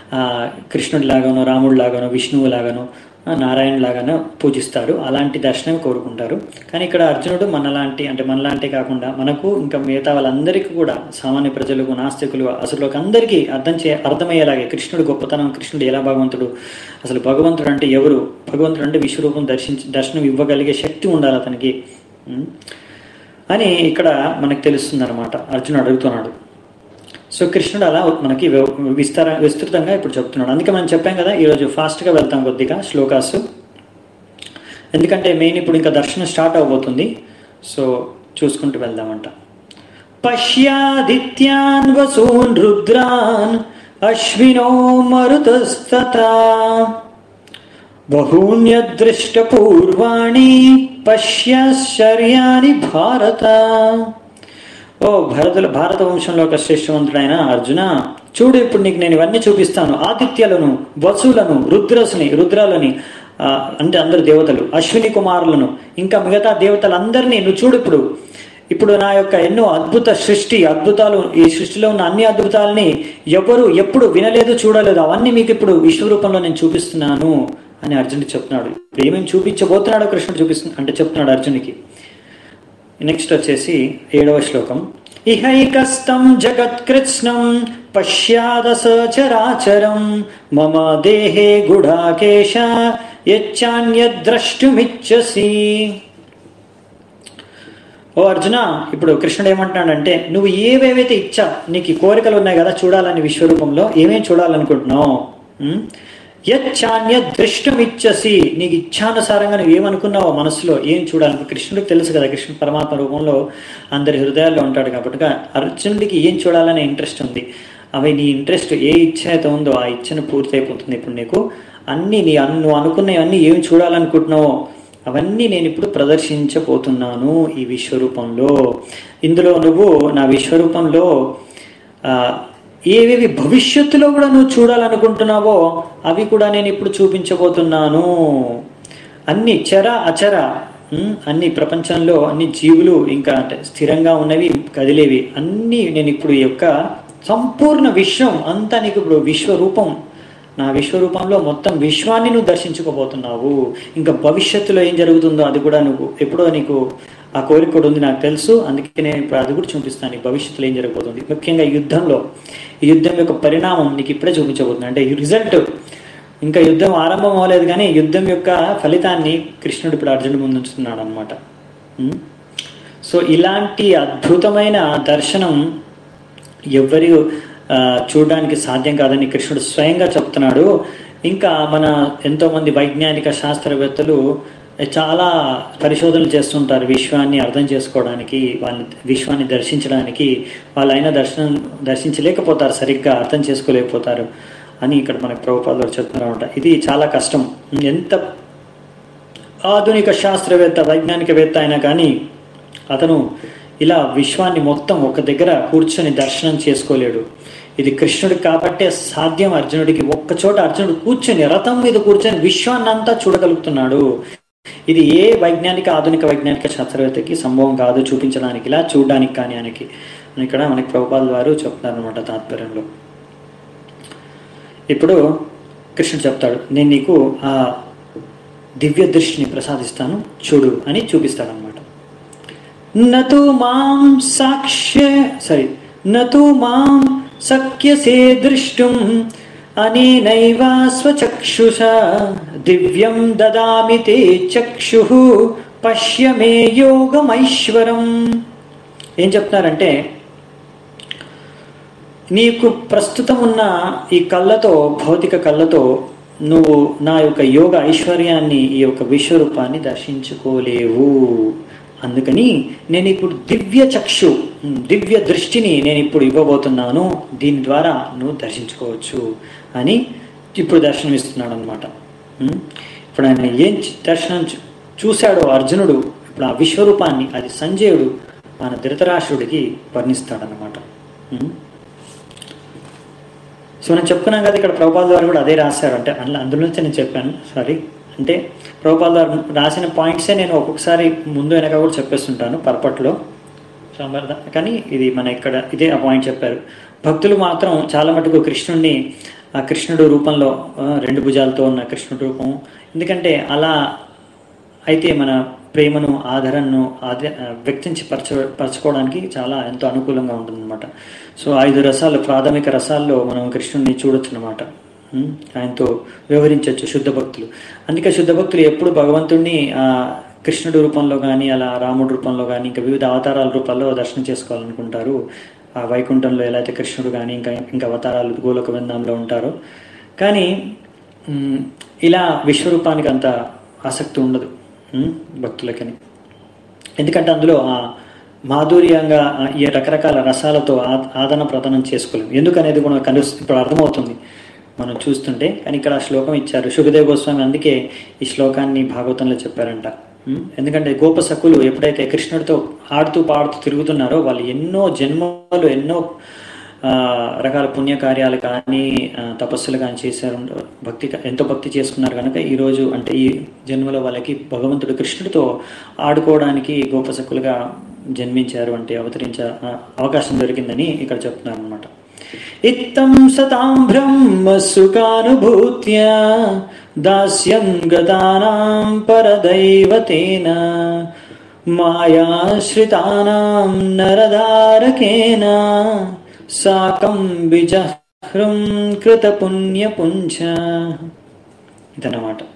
ఆ, కృష్ణుడిలాగానో రాముడిలాగానో విష్ణువులాగానో ఆ, నారాయణలాగానో పూజిస్తారు అలాంటి దర్శనం కోరుకుంటారు కానీ ఇక్కడ అర్జునుడు మనలాంటి అంటే మనలాంటి కాకుండా మనకు ఇంకా మిగతా వాళ్ళందరికీ కూడా సామాన్య ప్రజలకు నాస్తికులు అసలు అందరికీ అర్థం చే అర్థమయ్యేలాగే కృష్ణుడు గొప్పతనం కృష్ణుడు ఎలా భగవంతుడు అసలు భగవంతుడు అంటే ఎవరు భగవంతుడు అంటే విశ్వరూపం దర్శించి దర్శనం ఇవ్వగలిగే శక్తి ఉండాలి అతనికి ఉం? అని ఇక్కడ మనకు తెలుస్తుంది అనమాట అర్జునుడు అడుగుతున్నాడు సో కృష్ణుడు అలా మనకి వివ- విస్తార విస్తృతంగా ఇప్పుడు చెప్తున్నాడు అందుకే మనం చెప్పాం కదా ఈరోజు ఫాస్ట్గా వెళ్తాం కొద్దిగా శ్లోకాస్ ఎందుకంటే మెయిన్ ఇప్పుడు ఇంకా దర్శనం స్టార్ట్ అవబోతుంది సో చూసుకుంటూ వెళ్దామంట పశ్యాదిత్యాన్ వసూన్ రుద్రాన్ అశ్వినో మరుతస్తతా బహూన్యదృష్టపూర్వాణి పశ్యశ్చర్యాని భారత ఓ భరతుల భారత వంశంలో ఒక శ్రేష్టవంతుడైన అర్జున చూడు ఇప్పుడు నీకు నేను ఇవన్నీ చూపిస్తాను ఆదిత్యలను వసులను రుద్రసుని రుద్రాలని ఆ, అంటే అందరు దేవతలు అశ్విని కుమారులను ఇంకా మిగతా దేవతలందరినీ నువ్వు చూడు ఇప్పుడు ఇప్పుడు నా యొక్క ఎన్నో అద్భుత సృష్టి అద్భుతాలు ఈ సృష్టిలో ఉన్న అన్ని అద్భుతాలని ఎవరు ఎప్పుడు వినలేదు చూడలేదు అవన్నీ మీకు ఇప్పుడు విశ్వరూపంలో నేను చూపిస్తున్నాను అని అర్జునుడు చెప్తున్నాడు ఇప్పుడు ఏమేమి చూపించబోతున్నాడో కృష్ణుడు చూపిస్తు అంటే చెప్తున్నాడు అర్జునికి నెక్స్ట్ వచ్చేసి ఏడవ శ్లోకం ఇహైకస్తం జగత్కృత్స్నం పశ్యాద సచరాచరం మమ దేహే గుడాకేశ యచ్చాన్యద్రష్టుమిచ్చసి ఓ అర్జున ఇప్పుడు కృష్ణుడు ఏమంటున్నాడంటే నువ్వు ఏవేవైతే ఇచ్చా నీకు ఈ కోరికలు ఉన్నాయి కదా చూడాలని విశ్వరూపంలో ఏమేం చూడాలనుకుంటున్నావు ఉం? యచ్చాన్య దృష్టమిచ్చసి నీకు ఇచ్ఛానుసారంగా నువ్వు ఏమనుకున్నావో మనసులో ఏం చూడాలని కృష్ణుడికి తెలుసు కదా కృష్ణుడు పరమాత్మ రూపంలో అందరి హృదయాల్లో ఉంటాడు కాబట్టి అర్జునుడికి ఏం చూడాలనే ఇంట్రెస్ట్ ఉంది అవి నీ ఇంట్రెస్ట్ ఏ ఇచ్చ అయితే ఉందో ఆ ఇచ్చను పూర్తయిపోతుంది ఇప్పుడు నీకు అన్నీ నీ అన్- నువ్వు అనుకున్నవన్నీ ఏమి చూడాలనుకుంటున్నావో అవన్నీ నేను ఇప్పుడు ప్రదర్శించబోతున్నాను ఈ విశ్వరూపంలో ఇందులో నువ్వు నా విశ్వరూపంలో ఆ, ఏవేవి భవిష్యత్తులో కూడా నువ్వు చూడాలనుకుంటున్నావో అవి కూడా నేను ఇప్పుడు చూపించబోతున్నాను అన్ని చర అచర ఉమ్, అన్ని ప్రపంచంలో అన్ని జీవులు ఇంకా అంటే స్థిరంగా ఉన్నవి కదిలేవి అన్నీ నేను ఇప్పుడు ఈ యొక్క సంపూర్ణ విశ్వం అంతా నీకు ఇప్పుడు విశ్వరూపం నా విశ్వరూపంలో మొత్తం విశ్వాన్ని నువ్వు దర్శించుకోబోతున్నావు ఇంకా భవిష్యత్తులో ఏం జరుగుతుందో అది కూడా నువ్వు ఎప్పుడో నీకు ఆ కోరిక కూడా ఉంది నాకు తెలుసు అందుకే నేను ఇప్పుడు అది కూడా చూపిస్తాను నీకు భవిష్యత్తులో ఏం జరగబోతుంది ముఖ్యంగా ఈ యుద్ధంలో ఈ యుద్ధం యొక్క పరిణామం నీకు ఇప్పుడే చూపించబోతుంది అంటే ఈ రిజల్ట్ ఇంకా యుద్ధం ఆరంభం అవ్వలేదు కానీ యుద్ధం యొక్క ఫలితాన్ని కృష్ణుడు ఇప్పుడు అర్జునుడు ముందు ఉంచుతున్నాడు అనమాట సో ఇలాంటి అద్భుతమైన దర్శనం ఎవ్వరి ఆ, చూడడానికి సాధ్యం కాదని కృష్ణుడు స్వయంగా చెప్తున్నాడు ఇంకా మన ఎంతో మంది వైజ్ఞానిక శాస్త్రవేత్తలు చాలా పరిశోధనలు చేస్తుంటారు విశ్వాన్ని అర్థం చేసుకోవడానికి వాళ్ళని విశ్వాన్ని దర్శించడానికి వాళ్ళైనా దర్శనం దర్శించలేకపోతారు సరిగ్గా అర్థం చేసుకోలేకపోతారు అని ఇక్కడ మనకు ప్రభుపాదులు చెప్తున్నారన్నమాట ఇది చాలా కష్టం ఎంత ఆధునిక శాస్త్రవేత్త వైజ్ఞానికవేత్త అయినా కానీ అతను ఇలా విశ్వాన్ని మొత్తం ఒక దగ్గర కూర్చొని దర్శనం చేసుకోలేడు ఇది కృష్ణుడికి కాబట్టే సాధ్యం అర్జునుడికి ఒక్కచోట అర్జునుడు కూర్చొని రథం మీద కూర్చొని విశ్వాన్ని అంతా చూడగలుగుతున్నాడు ఇది ఏ వైజ్ఞానిక ఆధునిక వైజ్ఞానిక శాస్త్రవేత్తకి సంభవం కాదు చూపించడానికి ఇలా చూడడానికి కానీ ఆయనకి అని ఇక్కడ మనకి ప్రభుపాల్ వారు చెప్తున్నారు అనమాట తాత్పర్యంలో ఇప్పుడు కృష్ణుడు చెప్తాడు నేను నీకు ఆ దివ్య దృష్టిని ప్రసాదిస్తాను చూడు అని చూపిస్తాడు అనమాట నతు మాం సాక్ష్య సారీ నతు మాం శక్యసే దృష్టుం అనేనైవ స్వచక్షుష దివ్యం దదామి తే చక్షు పశ్య మే యోగమైశ్వరం ఏం చెప్తున్నారంటే నీకు ప్రస్తుతం ఉన్న ఈ కళ్ళతో భౌతిక కళ్ళతో నువ్వు నా యొక్క యోగ ఐశ్వర్యాన్ని ఈ యొక్క విశ్వరూపాన్ని దర్శించుకోలేవు అందుకని నేను ఇప్పుడు దివ్య చక్షు దివ్య దృష్టిని నేను ఇప్పుడు ఇవ్వబోతున్నాను దీని ద్వారా నువ్వు దర్శించుకోవచ్చు అని ఇప్పుడు దర్శనం ఇస్తున్నాడు అనమాట ఇప్పుడు ఆయన ఏం చ- దర్శనం చూ- చూశాడో అర్జునుడు ఇప్పుడు ఆ విశ్వరూపాన్ని అది సంజయుడు మన ధృతరాష్ట్రుడికి వర్ణిస్తాడనమాట ఉం? సో నేను చెప్పుకున్నాం కదా ఇక్కడ ప్రభుపాల్ గారు కూడా అదే రాశారు అంటే అందులో అందులో నుంచి నేను చెప్పాను సారీ అంటే ప్రభుపాల్ గారు రాసిన పాయింట్సే నేను ఒక్కొక్కసారి ముందు వెనక కూడా చెప్పేస్తుంటాను పర్పట్లో సమర్థ కానీ ఇది మన ఇక్కడ ఇదే ఆ పాయింట్ చెప్పారు భక్తులు మాత్రం చాలా మటుకు కృష్ణుణ్ణి ఆ కృష్ణుడు రూపంలో ఆ, రెండు భుజాలతో ఉన్న కృష్ణుడు రూపం ఎందుకంటే అలా అయితే మన ప్రేమను ఆదరణను ఆద వ్యక్తించి పరచ పరచుకోవడానికి చాలా ఎంతో అనుకూలంగా ఉంటుందన్నమాట సో ఐదు రసాలు ప్రాథమిక రసాల్లో మనం కృష్ణుడిని చూడొచ్చు అనమాట ఆయనతో వ్యవహరించవచ్చు శుద్ధ భక్తులు అందుకే శుద్ధ భక్తులు ఎప్పుడు భగవంతుడిని ఆ, కృష్ణుడి రూపంలో కానీ అలా రాముడి రూపంలో కానీ ఇంకా వివిధ అవతారాల రూపాల్లో దర్శనం చేసుకోవాలనుకుంటారు ఆ వైకుంఠంలో ఎలా అయితే కృష్ణుడు కానీ ఇంకా ఇంకా అవతారాలు గోలోక బృందంలో ఉంటారో కానీ మ్, ఇలా విశ్వరూపానికి అంత ఆసక్తి ఉండదు మ్, భక్తులకని ఎందుకంటే అందులో ఆ మాధుర్యంగా ఆ ఈ రకరకాల రసాలతో ఆ- ఆదన ప్రదానం చేసుకోలేము ఎందుకనేది కూడా కలు ఇప్పుడు అర్థమవుతుంది మనం చూస్తుంటే కానీ ఇక్కడ ఆ శ్లోకం ఇచ్చారు సుఖదేవ్ గోస్వామి అందుకే ఈ శ్లోకాన్ని భాగవతంలో చెప్పారంట ఉం? ఎందుకంటే గోపసకులు ఎప్పుడైతే కృష్ణుడితో ఆడుతూ పాడుతూ తిరుగుతున్నారో వాళ్ళు ఎన్నో జన్మలు ఎన్నో ఆ, రకాల పుణ్యకార్యాలు కానీ ఆ, తపస్సులు కానీ చేశారు భక్తి ఎంతో భక్తి చేసుకున్నారు కనుక ఈరోజు అంటే ఈ జన్మలో వాళ్ళకి భగవంతుడు కృష్ణుడితో ఆడుకోవడానికి గోపసకులుగా జన్మించారు అంటే అవతరించ ఆ, అవకాశం దొరికిందని ఇక్కడ చెప్తున్నారు అనమాట ఇత్తం సతాం బ్రహ్మ సుఖానుభూత్య దాస్యం గతానాం పరదైవతేన మాయాశ్రితానాం నరదారకేన సాకం విజహ్రం కృతపుణ్యపుంచ ఇదన్నమాట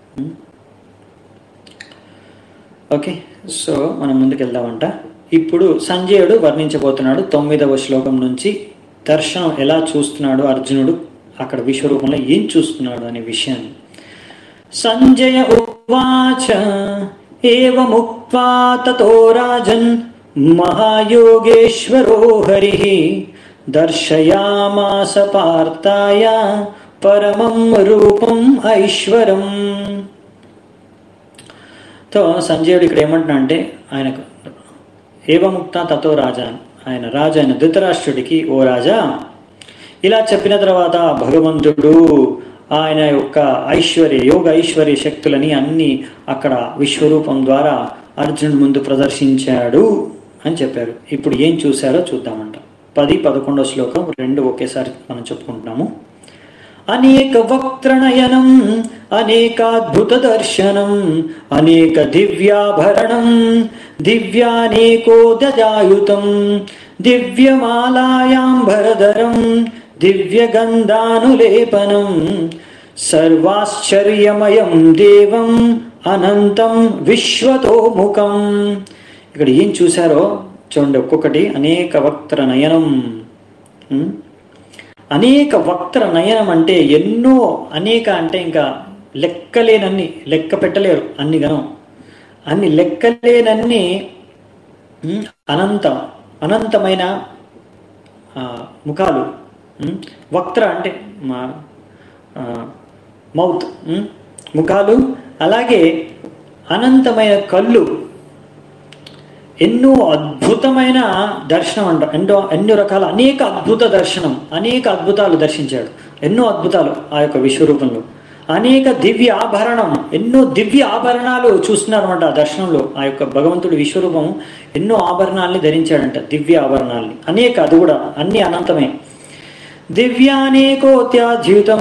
ఓకే సో మనం ముందుకెళ్దామంట ఇప్పుడు సంజయుడు వర్ణించబోతున్నాడు తొమ్మిదవ శ్లోకం నుంచి దర్శనం ఎలా చూస్తున్నాడు అర్జునుడు అక్కడ విశ్వరూపంలో ఏం చూస్తున్నాడు అనే విషయాన్ని సంజయ ఉవాచ ఏవముక్త్వా తతో రాజన్ మహాయోగేశ్వరో హరి దర్శయామాస పార్థాయ పరమం రూపం ఐశ్వరం తో సంజయుడు ఇక్కడ ఏమంటున్నా అంటే ఆయనకు ఏవముక్త తతో రాజా ఆయన రాజు అయిన ధృతరాష్ట్రుడికి ఓ రాజా ఇలా చెప్పిన తర్వాత భగవంతుడు ఆయన యొక్క ఐశ్వర్య యోగ ఐశ్వర్య శక్తులని అన్ని అక్కడ విశ్వరూపం ద్వారా అర్జునుడి ముందు ప్రదర్శించాడు అని చెప్పారు ఇప్పుడు ఏం చూశారో చూద్దామంట పది పదకొండో శ్లోకం రెండు ఒకేసారి మనం చెప్పుకుంటున్నాము అనేక వక్త్రనయనం అనేకాద్భుత దర్శనం అనేక దివ్యాభరణం దివ్యానేకోదజాయుతం దివ్యమాలాయాంబరధరం దివ్యగంధానులేపనం సర్వాశ్చర్యమయం దేవం అనంతం విశ్వతోముఖం ఇక్కడ ఏం చూశారో చూడండి ఒక్కొక్కటి అనేక వక్త్ర నయనం ఉం? అనేక వక్త్ర నయనం అంటే ఎన్నో అనేక అంటే ఇంకా లెక్కలేనన్ని లెక్క పెట్టలేరు అన్ని గనం అన్ని లెక్కలేనన్ని ఉమ్, అనంతం అనంతమైన ఆ, ముఖాలు ఉమ్, వక్త్ర అంటే మా మౌత్ ఉమ్, ముఖాలు అలాగే అనంతమైన కళ్ళు ఎన్నో అద్భుతమైన దర్శనం అంట ఎన్నో ఎన్నో రకాల అనేక అద్భుత దర్శనం అనేక అద్భుతాలు దర్శించాడు ఎన్నో అద్భుతాలు ఆ యొక్క విశ్వరూపంలో అనేక దివ్య ఆభరణం ఎన్నో దివ్య ఆభరణాలు చూస్తున్నారన్నమాట ఆ దర్శనంలో ఆ యొక్క భగవంతుడి విశ్వరూపం ఎన్నో ఆభరణాలని ధరించాడంట దివ్య ఆభరణాలని అనేక అది కూడా అన్ని అనంతమే దివ్యానేకోత్యాధ్యుతం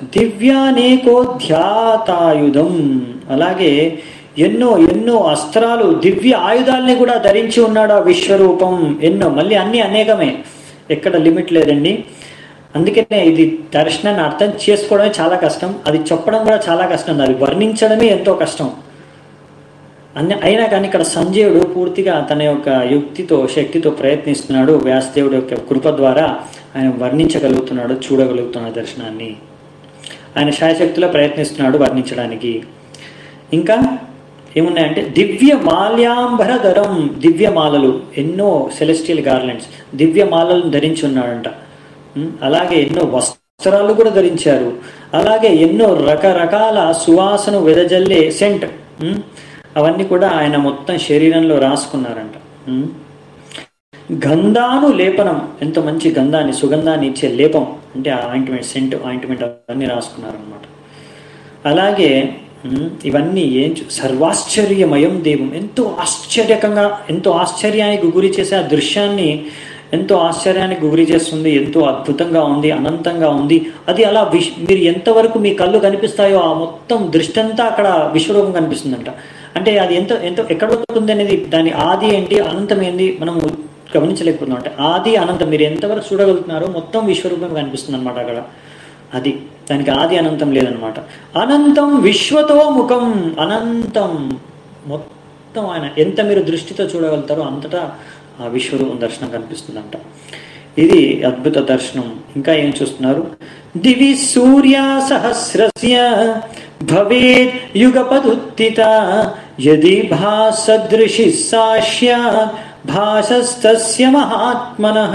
దివ్యానేకోధ్యాతాయుధం అలాగే ఎన్నో ఎన్నో అస్త్రాలు దివ్య ఆయుధాలని కూడా ధరించి ఉన్నాడు ఆ విశ్వరూపం ఎన్నో మళ్ళీ అన్ని అనేకమే ఎక్కడ లిమిట్ లేదండి అందుకనే ఇది దర్శనాన్ని అర్థం చేసుకోవడమే చాలా కష్టం అది చెప్పడం కూడా చాలా కష్టం అది వర్ణించడమే ఎంతో కష్టం అన్ని అయినా కానీ ఇక్కడ సంజయుడు పూర్తిగా తన యొక్క యుక్తితో శక్తితో ప్రయత్నిస్తున్నాడు వ్యాసదేవుడి యొక్క కృప ద్వారా ఆయన వర్ణించగలుగుతున్నాడు చూడగలుగుతున్నాడు దర్శనాన్ని ఆయన శాయశక్తిలో ప్రయత్నిస్తున్నాడు వర్ణించడానికి ఇంకా ఏమున్నాయంటే దివ్య మాల్యాంబరధరం దివ్య మాలలు ఎన్నో సెలెస్టియల్ గార్లెండ్స్ దివ్య మాలలను ధరించి ఉన్నాడంట ఉమ్, అలాగే ఎన్నో వస్త్రాలు కూడా ధరించారు అలాగే ఎన్నో రకరకాల సువాసన వెదజల్లే సెంట్ ఉమ్, అవన్నీ కూడా ఆయన మొత్తం శరీరంలో రాసుకున్నారంట ఉమ్. గంధాను లేపనం ఎంతో మంచి గంధాన్ని సుగంధాన్ని ఇచ్చే లేపం అంటే ఆయింట్మెంట్ సెంట్ ఆయింట్మెంట్ అవన్నీ రాసుకున్నారనమాట అలాగే ఉమ్, ఇవన్నీ ఏం చూ- సర్వాశ్చర్యమయం దేవం ఎంతో ఆశ్చర్యకంగా ఎంతో ఆశ్చర్యానికి గురి చేసే ఆ దృశ్యాన్ని ఎంతో ఆశ్చర్యానికి గురి చేస్తుంది ఎంతో అద్భుతంగా ఉంది అనంతంగా ఉంది అది అలా విష్ మీరు ఎంతవరకు మీ కళ్ళు కనిపిస్తాయో ఆ మొత్తం దృష్టి అంతా అక్కడ విశ్వరూపం కనిపిస్తుందంట అంటే అది ఎంత ఎంత ఎక్కడ ఉంది అనేది దాని ఆది ఏంటి అనంతం ఏంటి మనం గమనించలేకపోతున్నాం అంటే ఆది అనంతం మీరు ఎంతవరకు చూడగలుగుతున్నారో మొత్తం విశ్వరూపం కనిపిస్తుంది అనమాట అక్కడ అది దానికి ఆది అనంతం లేదనమాట అనంతం విశ్వతో ముఖం అనంతం మొత్తం ఆయన ఎంత మీరు దృష్టితో చూడగలుగుతారో అంతటా ఆ విశ్వరూపం దర్శనం కనిపిస్తుందంట ఇది అద్భుత దర్శనం ఇంకా ఏం చూస్తున్నారు దివి సూర్య సహస్రస్య భవేత్ యుగపదుత్తిత యది భాసదృశి సాక్ష్య భాసస్తస్య మహాత్మనః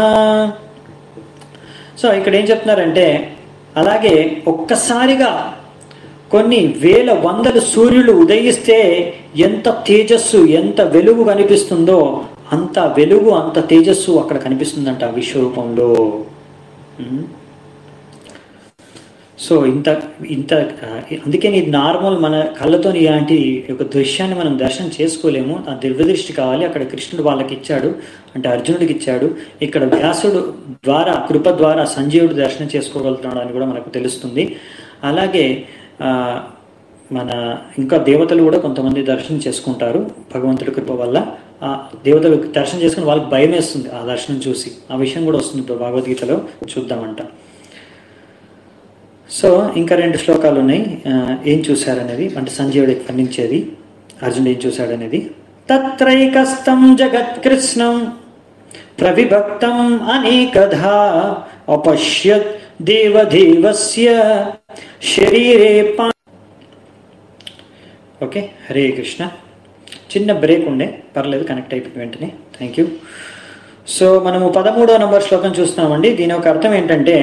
సో ఇక్కడ ఏం చెప్తున్నారంటే అలాగే ఒక్కసారిగా కొన్ని వేల వందల సూర్యులు ఉదయిస్తే ఎంత తేజస్సు ఎంత వెలుగు కనిపిస్తుందో అంత వెలుగు అంత తేజస్సు అక్కడ కనిపిస్తుందంట ఆ విశ్వరూపంలో ఉమ్. సో ఇంత ఇంత ఆ, అందుకే ఇది నార్మల్ మన కళ్ళతో ఇలాంటి ఒక దృశ్యాన్ని మనం దర్శనం చేసుకోలేము ఆ దివ్య దృష్టి కావాలి అక్కడ కృష్ణుడు వాళ్ళకి ఇచ్చాడు అంటే అర్జునుడికి ఇచ్చాడు ఇక్కడ వ్యాసుడు ద్వారా కృప ద్వారా సంజీవుడు దర్శనం చేసుకోగలుగుతున్నాడు అని కూడా మనకు తెలుస్తుంది అలాగే ఆ, మన ఇంకా దేవతలు కూడా కొంతమంది దర్శనం చేసుకుంటారు భగవంతుడి కృప వల్ల ఆ దేవతలు దర్శనం చేసుకుని వాళ్ళకి భయం వేస్తుంది ఆ దర్శనం చూసి ఆ విషయం కూడా వస్తుంది ఇప్పుడు భగవద్గీతలో చూద్దామంట సో ఇంకా రెండు శ్లోకాలు ఉన్నాయి ఆ, ఏం చూశారనేది అంటే సంజీవుడికి ఖండించేది అర్జునుడు ఏం చూశాడనేది తత్రైకస్తం జగత్కృష్ణం ప్రవిభక్తం అనేకధా అపశ్యత్ దేవదేవస్య శరీరే పా ఓకే హరే కృష్ణ చిన్న బ్రేక్ ఉండే పర్లేదు కనెక్ట్ అయిపోయింది వెంటనే థ్యాంక్ యూ సో మనము పదమూడవ నంబర్ శ్లోకం చూస్తున్నామండి దీని ఒక అర్థం ఏంటంటే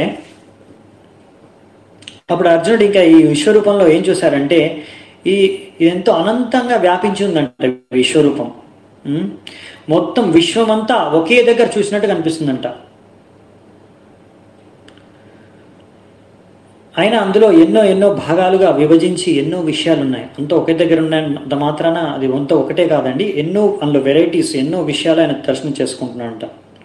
అప్పుడు అర్జునుడు ఇంకా ఈ విశ్వరూపంలో ఏం చూశారంటే ఈ ఇది ఎంతో అనంతంగా వ్యాపించి ఉందంట విశ్వరూపం ఉమ్, మొత్తం విశ్వమంతా ఒకే దగ్గర చూసినట్టు కనిపిస్తుందంట అయినా అందులో ఎన్నో ఎన్నో భాగాలుగా విభజించి ఎన్నో విషయాలు ఉన్నాయి అంతా ఒకే దగ్గర ఉన్నంత మాత్రాన అది అంతా ఒకటే కాదండి ఎన్నో అందులో వెరైటీస్ ఎన్నో విషయాలు ఆయన దర్శనం చేసుకుంటున్నాడంట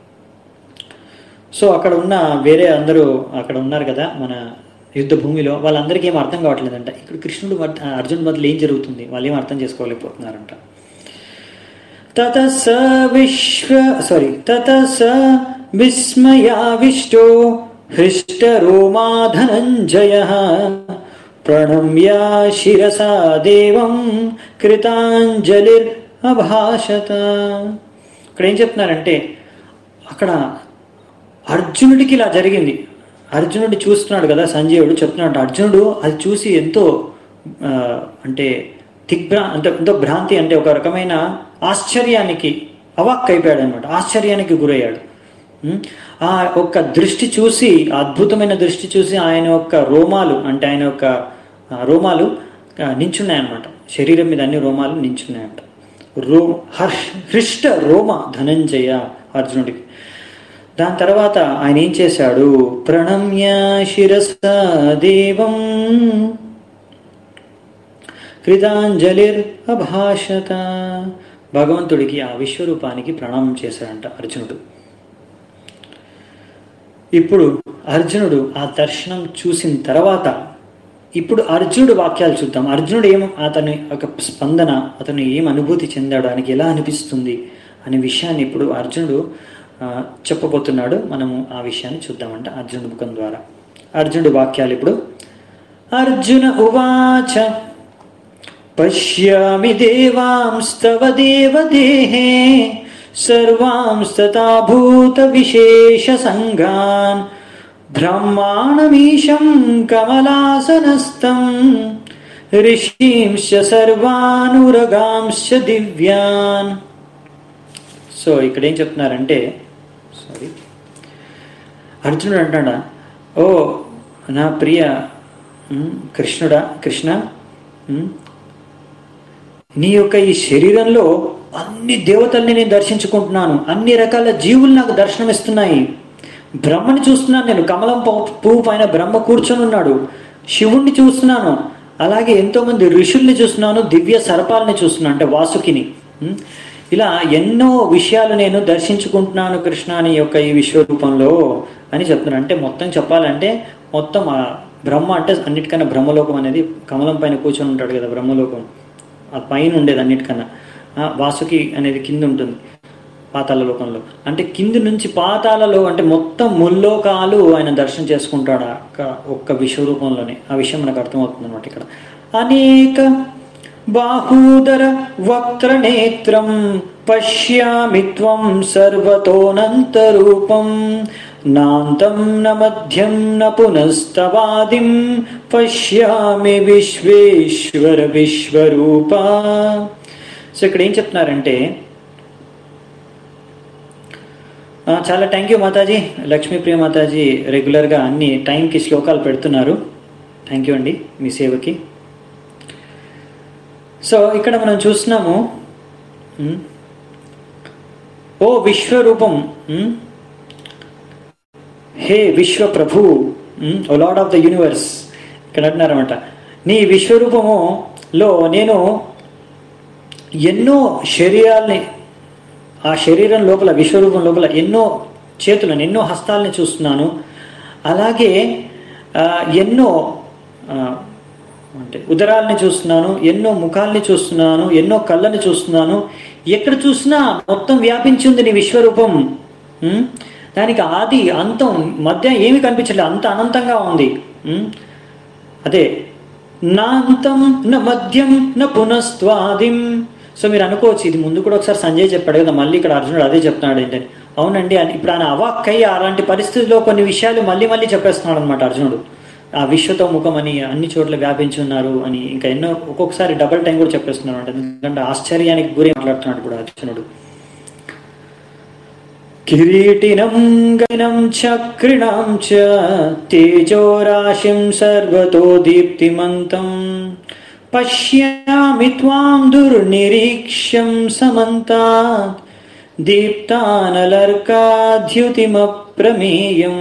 సో అక్కడ ఉన్న వేరే అందరూ అక్కడ ఉన్నారు కదా మన యుద్ధ భూమిలో వాళ్ళందరికీ ఏం అర్థం కావట్లేదంట ఇక్కడ కృష్ణుడు మధ్య- అర్జున్ బదులు ఏం జరుగుతుంది వాళ్ళు ఏం అర్థం చేసుకోలేకపోతున్నారంట తత స విశ్వ సారీ తత స విస్మయావిష్టో హృష్టరోమా ధనంజయ ప్రణమ్య శిరసా దేవం కృతాంజలిర్ అభాషత ఇక్కడ ఏం చెప్తున్నారంటే అక్కడ అర్జునుడికి ఇలా జరిగింది అర్జునుడి చూస్తున్నాడు కదా సంజీవుడు చెప్తున్నాడు అర్జునుడు అది చూసి ఎంతో ఆ, అంటే దిగ్భ్రా అంటే ఎంతో భ్రాంతి అంటే ఒక రకమైన ఆశ్చర్యానికి అవాక్ అయిపోయాడు అనమాట ఆశ్చర్యానికి గురయ్యాడు ఉం? ఆ ఒక్క దృష్టి చూసి ఆ అద్భుతమైన దృష్టి చూసి ఆయన యొక్క రోమాలు అంటే ఆయన యొక్క ఆ, రోమాలు ఆ, నించున్నాయన్నమాట శరీరం మీద అన్ని రోమాలు నించున్నాయంట రో హర్ష హృష్ట రోమ ధనంజయ అర్జునుడికి దాని తర్వాత ఆయన ఏం చేశాడు ప్రణమ్య శిరస దేవం కృతాంజలిర్ అభాషత భగవంతుడికి ఆ విశ్వరూపానికి ప్రణామం చేశాడంట అర్జునుడు ఇప్పుడు అర్జునుడు ఆ దర్శనం చూసిన తర్వాత ఇప్పుడు అర్జునుడు వాక్యాలు చూద్దాం అర్జునుడు ఏం అతని ఒక స్పందన అతను ఏం అనుభూతి చెందాడు ఆయనకి ఎలా అనిపిస్తుంది అనే విషయాన్ని ఇప్పుడు అర్జునుడు ఆ, చెప్పబోతున్నాడు మనము ఆ విషయాన్ని చూద్దామంట అర్జునుడి ముఖం ద్వారా అర్జునుడి వాక్యాలు ఇప్పుడు అర్జున ఉవాచ పశ్యామి దేవాంస్తవ దేవదేహే సర్వాంస్తథా భూత విశేష సంఘాన్ బ్రహ్మాణమీశం కమలాసనస్థం ఋషీంశ సర్వానురగాంశ దివ్యాన్ సో ఇక్కడ ఏం చెప్తున్నారంటే సారీ అర్జునుడు అంటాడా ఓ నా ప్రియ ఉమ్, కృష్ణుడా కృష్ణ ఉమ్, నీ యొక్క ఈ శరీరంలో అన్ని దేవతల్ని నేను దర్శించుకుంటున్నాను అన్ని రకాల జీవులు నాకు దర్శనమిస్తున్నాయి బ్రహ్మని చూస్తున్నాను నేను కమలం పూ- పువ్వు పైన బ్రహ్మ కూర్చొని ఉన్నాడు శివుణ్ణి చూస్తున్నాను అలాగే ఎంతో మంది ఋషుల్ని చూస్తున్నాను దివ్య సర్పాలని చూస్తున్నాను అంటే వాసుకిని ఉం? ఇలా ఎన్నో విషయాలు నేను దర్శించుకుంటున్నాను కృష్ణ అని యొక్క ఈ విశ్వరూపంలో అని చెప్తున్నాను అంటే మొత్తం చెప్పాలంటే మొత్తం ఆ బ్రహ్మ అంటే అన్నిటికన్నా బ్రహ్మలోకం అనేది కమలం పైన కూర్చొని ఉంటాడు కదా బ్రహ్మలోకం ఆ పైన ఉండేది అన్నిటికన్నా ఆ, వాసుకి అనేది కింద ఉంటుంది పాతాళ లోకంలో అంటే కింది నుంచి పాతాలలో అంటే మొత్తం ముల్లోకాలు ఆయన దర్శనం చేసుకుంటాడు ఆ ఒక్క- ఒక్క విశ్వరూపంలోనే ఆ విషయం మనకు అర్థమవుతుంది అనమాట ఇక్కడ అనేక బాహూదర వక్రనేత్రం పశ్యామి త్వం సర్వతోనంతరూపం నాంతం న మధ్యం న పునస్తవాదిం పశ్యామి విశ్వేశ్వర విశ్వరూప సో ఇక్కడ ఏం చెప్తున్నారంటే ఆ, చాలా థ్యాంక్ యూ మాతాజీ లక్ష్మీప్రియ మాతాజీ రెగ్యులర్గా అన్ని టైంకి శ్లోకాలు పెడుతున్నారు థ్యాంక్ యూ అండి మీ సేవకి సో ఇక్కడ మనం చూస్తున్నాము ఉమ్, ఓ విశ్వరూపం ఉమ్, హే విశ్వ ప్రభు O lord of the universe ఇక్కడ అంటున్నారన్నమాట నీ విశ్వరూపములో నేను ఎన్నో శరీరాల్ని ఆ శరీరం లోపల విశ్వరూపం లోపల ఎన్నో చేతులను ఎన్నో హస్తాలని చూస్తున్నాను అలాగే ఆ, ఎన్నో ఆ, అంటే ఉదరాల్ని చూస్తున్నాను ఎన్నో ముఖాల్ని చూస్తున్నాను ఎన్నో కళ్ళని చూస్తున్నాను ఎక్కడ చూసినా మొత్తం వ్యాపించి ఉంది నీ విశ్వరూపం ఉం? దానికి ఆది అంతం మధ్య ఏమి కనిపించలేదు అంత అనంతంగా ఉంది ఉం? అదే నా అంతం నా మధ్యం నా పునస్త్వాదిం సో మీరు అనుకోవచ్చు ఇది ముందు కూడా ఒకసారి సంజయ్ చెప్పాడు కదా మళ్ళీ ఇక్కడ అర్జునుడు అదే చెప్తున్నాడు ఏంటని అవునండి అని ఇప్పుడు ఆయన అవాక్కయ్యి అలాంటి పరిస్థితుల్లో కొన్ని విషయాలు మళ్ళీ మళ్ళీ చెప్పేస్తున్నాడు అనమాట అర్జునుడు ఆ విశ్వతో ముఖం అని అన్ని చోట్ల వ్యాపించి ఉన్నారు అని ఇంకా ఎన్నో ఒక్కొక్కసారి డబుల్ టైం కూడా చెప్పేస్తున్నాడు అంటే ఎందుకంటే ఆశ్చర్యానికి గురి మాట్లాడుతున్నాడు ఇప్పుడు అర్జునుడు కిరీటినం గైనం చక్రిణాం చ తేజోరాశిం సర్వతో దీప్తిమంతం పశ్యామి త్వాం దుర్నిరీక్ష్యం సమంతాత్ దీప్తానలర్కాద్యుతిమప్రమేయం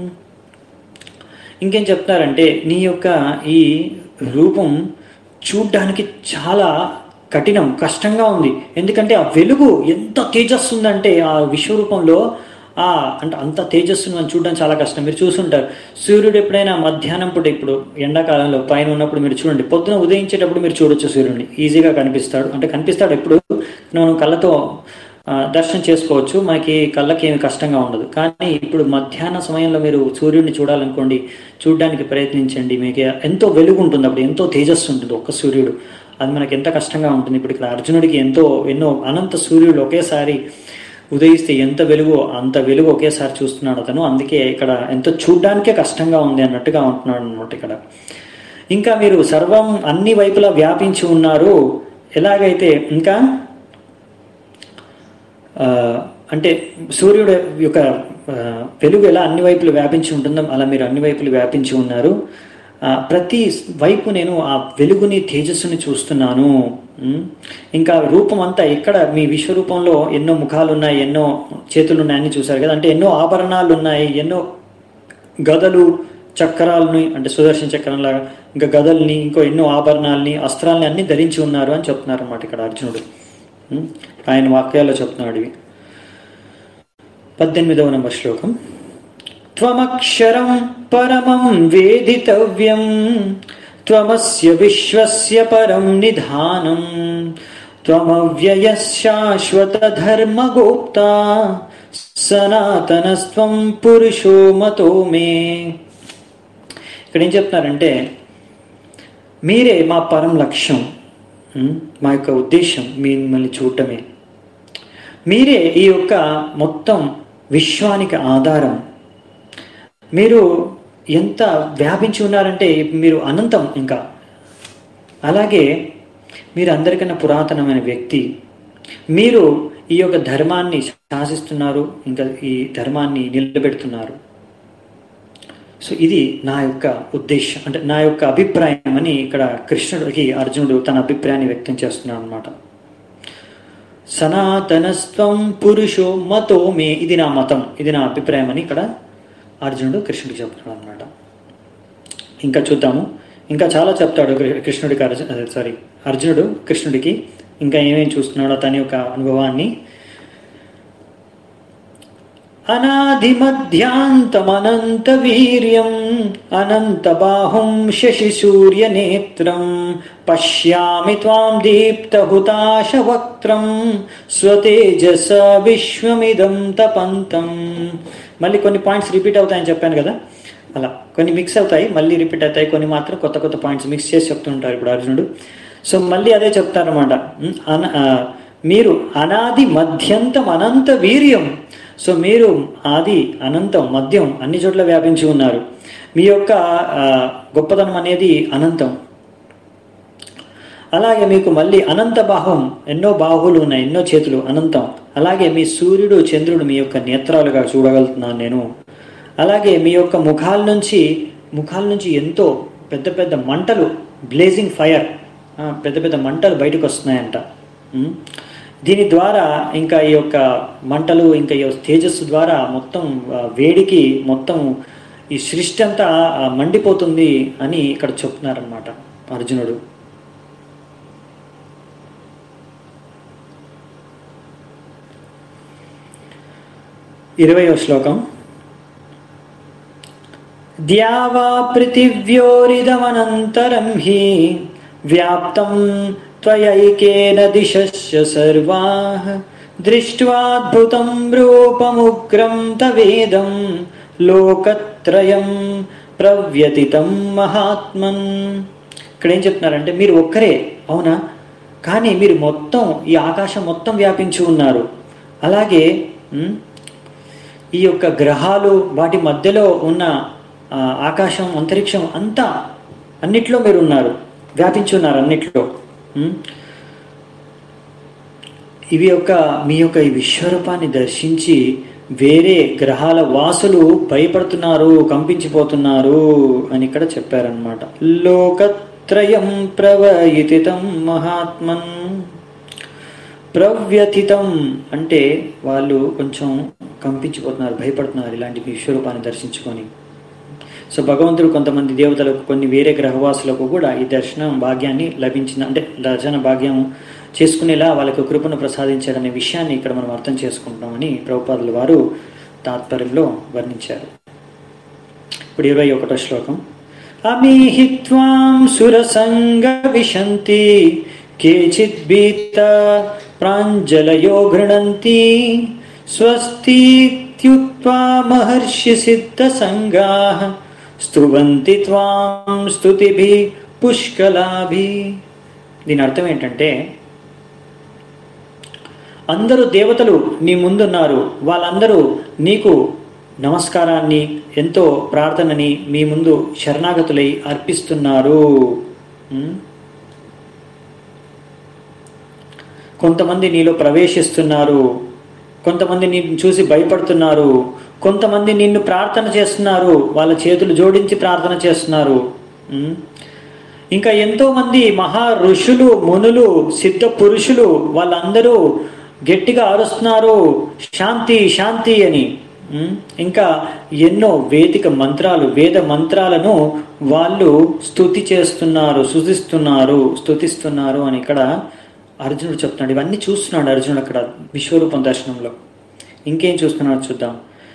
ఇంకేం చెప్తారంటే నీ యొక్క ఈ రూపం చూడ్డానికి చాలా కఠినం కష్టంగా ఉంది ఎందుకంటే ఆ వెలుగు ఎంత తేజస్సు ఉందంటే ఆ విశ్వరూపంలో ఆ అంటే అంత తేజస్సును మనం చూడడం చాలా కష్టం మీరు చూసుంటారు సూర్యుడు ఎప్పుడైనా మధ్యాహ్నం పూట ఇప్పుడు ఎండాకాలంలో పైన ఉన్నప్పుడు మీరు చూడండి పొద్దున ఉదయించేటప్పుడు మీరు చూడొచ్చు సూర్యుడిని ఈజీగా కనిపిస్తాడు అంటే కనిపిస్తాడు ఎప్పుడు మనం కళ్ళతో ఆ, దర్శనం చేసుకోవచ్చు మనకి కళ్ళకి ఏమి కష్టంగా ఉండదు కానీ ఇప్పుడు మధ్యాహ్న సమయంలో మీరు సూర్యుడిని చూడాలనుకోండి చూడడానికి ప్రయత్నించండి మీకు ఎంతో వెలుగు ఉంటుంది అప్పుడు ఎంతో తేజస్సు ఉంటుంది ఒక్క సూర్యుడు అది మనకి ఎంత కష్టంగా ఉంటుంది ఇప్పుడు ఇక్కడ అర్జునుడికి ఎంతో ఎన్నో అనంత సూర్యుడు ఒకేసారి ఉదయిస్తే ఎంత వెలుగు అంత వెలుగు ఒకేసారి చూస్తున్నాడు అతను అందుకే ఇక్కడ ఎంతో చూడ్డానికే కష్టంగా ఉంది అన్నట్టుగా ఉంటున్నాడు అనమాట ఇక్కడ ఇంకా మీరు సర్వం అన్ని వైపులా వ్యాపించి ఉన్నారు ఎలాగైతే ఇంకా ఆ, అంటే సూర్యుడు యొక్క ఆ, వెలుగు ఎలా అన్ని వైపులు వ్యాపించి ఉంటుందో అలా మీరు అన్ని వైపులు వ్యాపించి ఉన్నారు ఆ, ప్రతి వైపు నేను ఆ వెలుగుని తేజస్సుని చూస్తున్నాను ఉమ్, ఇంకా రూపం అంతా ఎక్కడ మీ విశ్వరూపంలో ఎన్నో ముఖాలు ఉన్నాయి ఎన్నో చేతులు ఉన్నాయని చూశారు కదా అంటే ఎన్నో ఆభరణాలు ఉన్నాయి ఎన్నో గదలు చక్రాలని అంటే సుదర్శన చక్రం లాగా ఇంకా గదల్ని ఇంకో ఎన్నో ఆభరణాలని అస్త్రాలని అన్ని ధరించి ఉన్నారు అని చెప్తున్నారు అన్నమాట ఇక్కడ అర్జునుడు ఉం? ఆయన వాక్యాల్లో చెప్తున్నాడు ఇవి పద్దెనిమిదవ నంబర్ శ్లోకం త్వమక్షరం పరమం వేదితవ్యం త్వమస్య విశ్వస్య పరం నిధానం త్వమవ్యయ శాశ్వత ధర్మగోప్త సనాతనస్త్వం పురుషో మతో మే ఇక్కడ ఏం చెప్తున్నారంటే మీరే మా పరం లక్ష్యం ఉం? మా యొక్క ఉద్దేశం మిమ్మల్ని చూడటమే మీరే ఈ యొక్క మొత్తం విశ్వానికి ఆధారం మీరు ఎంత వ్యాపించి ఉన్నారంటే మీరు అనంతం ఇంకా అలాగే మీరు అందరికన్నా పురాతనమైన వ్యక్తి మీరు ఈ యొక్క ధర్మాన్ని శాసిస్తున్నారు ఇంకా ఈ ధర్మాన్ని నిలబెడుతున్నారు సో ఇది నా యొక్క ఉద్దేశం అంటే నా యొక్క అభిప్రాయం అని ఇక్కడ కృష్ణుడికి అర్జునుడు తన అభిప్రాయాన్ని వ్యక్తం చేస్తున్నాడు అనమాట సనాతనస్త్వం పురుషో మతో మే ఇది నా మతం ఇది నా అభిప్రాయం అని ఇక్కడ అర్జునుడు కృష్ణుడికి చెప్తున్నాడు అనమాట ఇంకా చూద్దాము ఇంకా చాలా చెప్తాడు కృ- కృష్ణుడికి అర్జున్ సారీ అర్జునుడు కృష్ణుడికి ఇంకా ఏమేమి చూస్తున్నాడో తన యొక్క అనుభవాన్ని అనాదిమధ్యాంతమనంత వీర్యం అనంత బాహుం శశి సూర్య నేత్రం పశ్యామి త్వాం దీప్త హుతాశ వక్త్రం స్వతేజస విశ్వమిదం తపంతం మళ్ళీ కొన్ని పాయింట్స్ రిపీట్ అవుతాయని చెప్పాను కదా అలా కొన్ని మిక్స్ అవుతాయి మళ్ళీ రిపీట్ అవుతాయి కొన్ని మాత్రం కొత్త కొత్త పాయింట్స్ మిక్స్ చేసి చెప్తుంటారు ఇప్పుడు అర్జునుడు సో మళ్ళీ అదే చెప్తారన్నమాట ఉమ్, అన ఆ, మీరు అనాది మధ్యంతం అనంత వీర్యం సో మీరు ఆది అనంతం మద్యం అన్ని చోట్ల వ్యాపించి ఉన్నారు మీ యొక్క ఆ, గొప్పతనం అనేది అనంతం అలాగే మీకు మళ్ళీ అనంత బాహుం ఎన్నో బాహువులు ఉన్నాయి ఎన్నో చేతులు అనంతం అలాగే మీ సూర్యుడు చంద్రుడు మీ యొక్క నేత్రాలుగా చూడగలుగుతున్నాను నేను అలాగే మీ యొక్క ముఖాల నుంచి ముఖాల నుంచి ఎంతో పెద్ద పెద్ద మంటలు బ్లేజింగ్ ఫైర్ పెద్ద పెద్ద మంటలు బయటకు వస్తున్నాయంట ఉమ్. దీని ద్వారా ఇంకా ఈ యొక్క మంటలు ఇంకా ఈ తేజస్సు ద్వారా మొత్తం ఆ, వేడికి మొత్తం ఈ సృష్టి అంతా ఆ, మండిపోతుంది అని ఇక్కడ చెప్తున్నారనమాట అర్జునుడు ఇరవయో శ్లోకం ద్యావా పృథివ్యోరిదమనంతరం హి వ్యాప్తం త్వయైకేన దిశస్య సర్వాః దృష్ట్వాద్భుతం రూపముగ్రం తవేదం లోకత్రయం ప్రవ్యతితం మహాత్మన్ ఇక్కడ ఏం చెప్తున్నారంటే మీరు ఒక్కరే అవునా కానీ మీరు మొత్తం ఈ ఆకాశం మొత్తం వ్యాపించి ఉన్నారు అలాగే ఉమ్, ఈ యొక్క గ్రహాలు వాటి మధ్యలో ఉన్న ఆ, ఆకాశం అంతరిక్షం అంతా అన్నిట్లో మీరు ఉన్నారు వ్యాపించి ఉన్నారు అన్నిట్లో ఉమ్. ఇవి యొక్క మీ యొక్క ఈ విశ్వరూపాన్ని దర్శించి వేరే గ్రహాల వాసులు భయపడుతున్నారు కంపించిపోతున్నారు అని ఇక్కడ చెప్పారనమాట లోకత్రయం ప్రవయితితం మహాత్మన్ ప్రవ్యథితం అంటే వాళ్ళు కొంచెం కంపించిపోతున్నారు భయపడుతున్నారు ఇలాంటి విశ్వరూపాన్ని దర్శించుకొని సో భగవంతుడు కొంతమంది దేవతలకు కొన్ని వేరే గ్రహవాసులకు కూడా ఈ దర్శనం భాగ్యాన్ని లభించిన అంటే దర్శన భాగ్యం చేసుకునేలా వాళ్ళకు కృపను ప్రసాదించాడనే విషయాన్ని ఇక్కడ మనం అర్థం చేసుకుంటామని ప్రభుపాదుల వారు తాత్పర్యంలో వర్ణించారు ఇప్పుడు ఇరవై ఒకటో శ్లోకం అమీహి త్వాం సురసంగ విశంతి కేచిత్ భీత ప్రాంజలయో గృణంతి స్వస్తిత్యుక్త్వా మహర్షి సిద్ధ సంగా స్తువంతి త్వాం స్తుతిభి పుష్కలాభి దీని అర్థం ఏంటంటే అందరూ దేవతలు నీ ముందున్నారు వాళ్ళందరూ నీకు నమస్కారాన్ని ఎంతో ప్రార్థనని మీ ముందు శరణాగతులై అర్పిస్తున్నారు ఉం? కొంతమంది నీలో ప్రవేశిస్తున్నారు కొంతమంది నిన్ను చూసి భయపడుతున్నారు కొంతమంది నిన్ను ప్రార్థన చేస్తున్నారు వాళ్ళ చేతులు జోడించి ప్రార్థన చేస్తున్నారు ఉం? ఇంకా ఎంతో మంది మహా ఋషులు మునులు సిద్ధ పురుషులు వాళ్ళందరూ గట్టిగా అరుస్తున్నారు శాంతి శాంతి అని ఉం? ఇంకా ఎన్నో వేదిక మంత్రాలు వేద మంత్రాలను వాళ్ళు స్తుతి చేస్తున్నారు సుధిస్తున్నారు స్తుతిస్తున్నారు అని ఇక్కడ అర్జునుడు చెప్తున్నాడు ఇవన్నీ చూస్తున్నాడు అర్జునుడు అక్కడ విశ్వరూపం దర్శనంలో ఇంకేం చూస్తున్నాడు చూద్దాం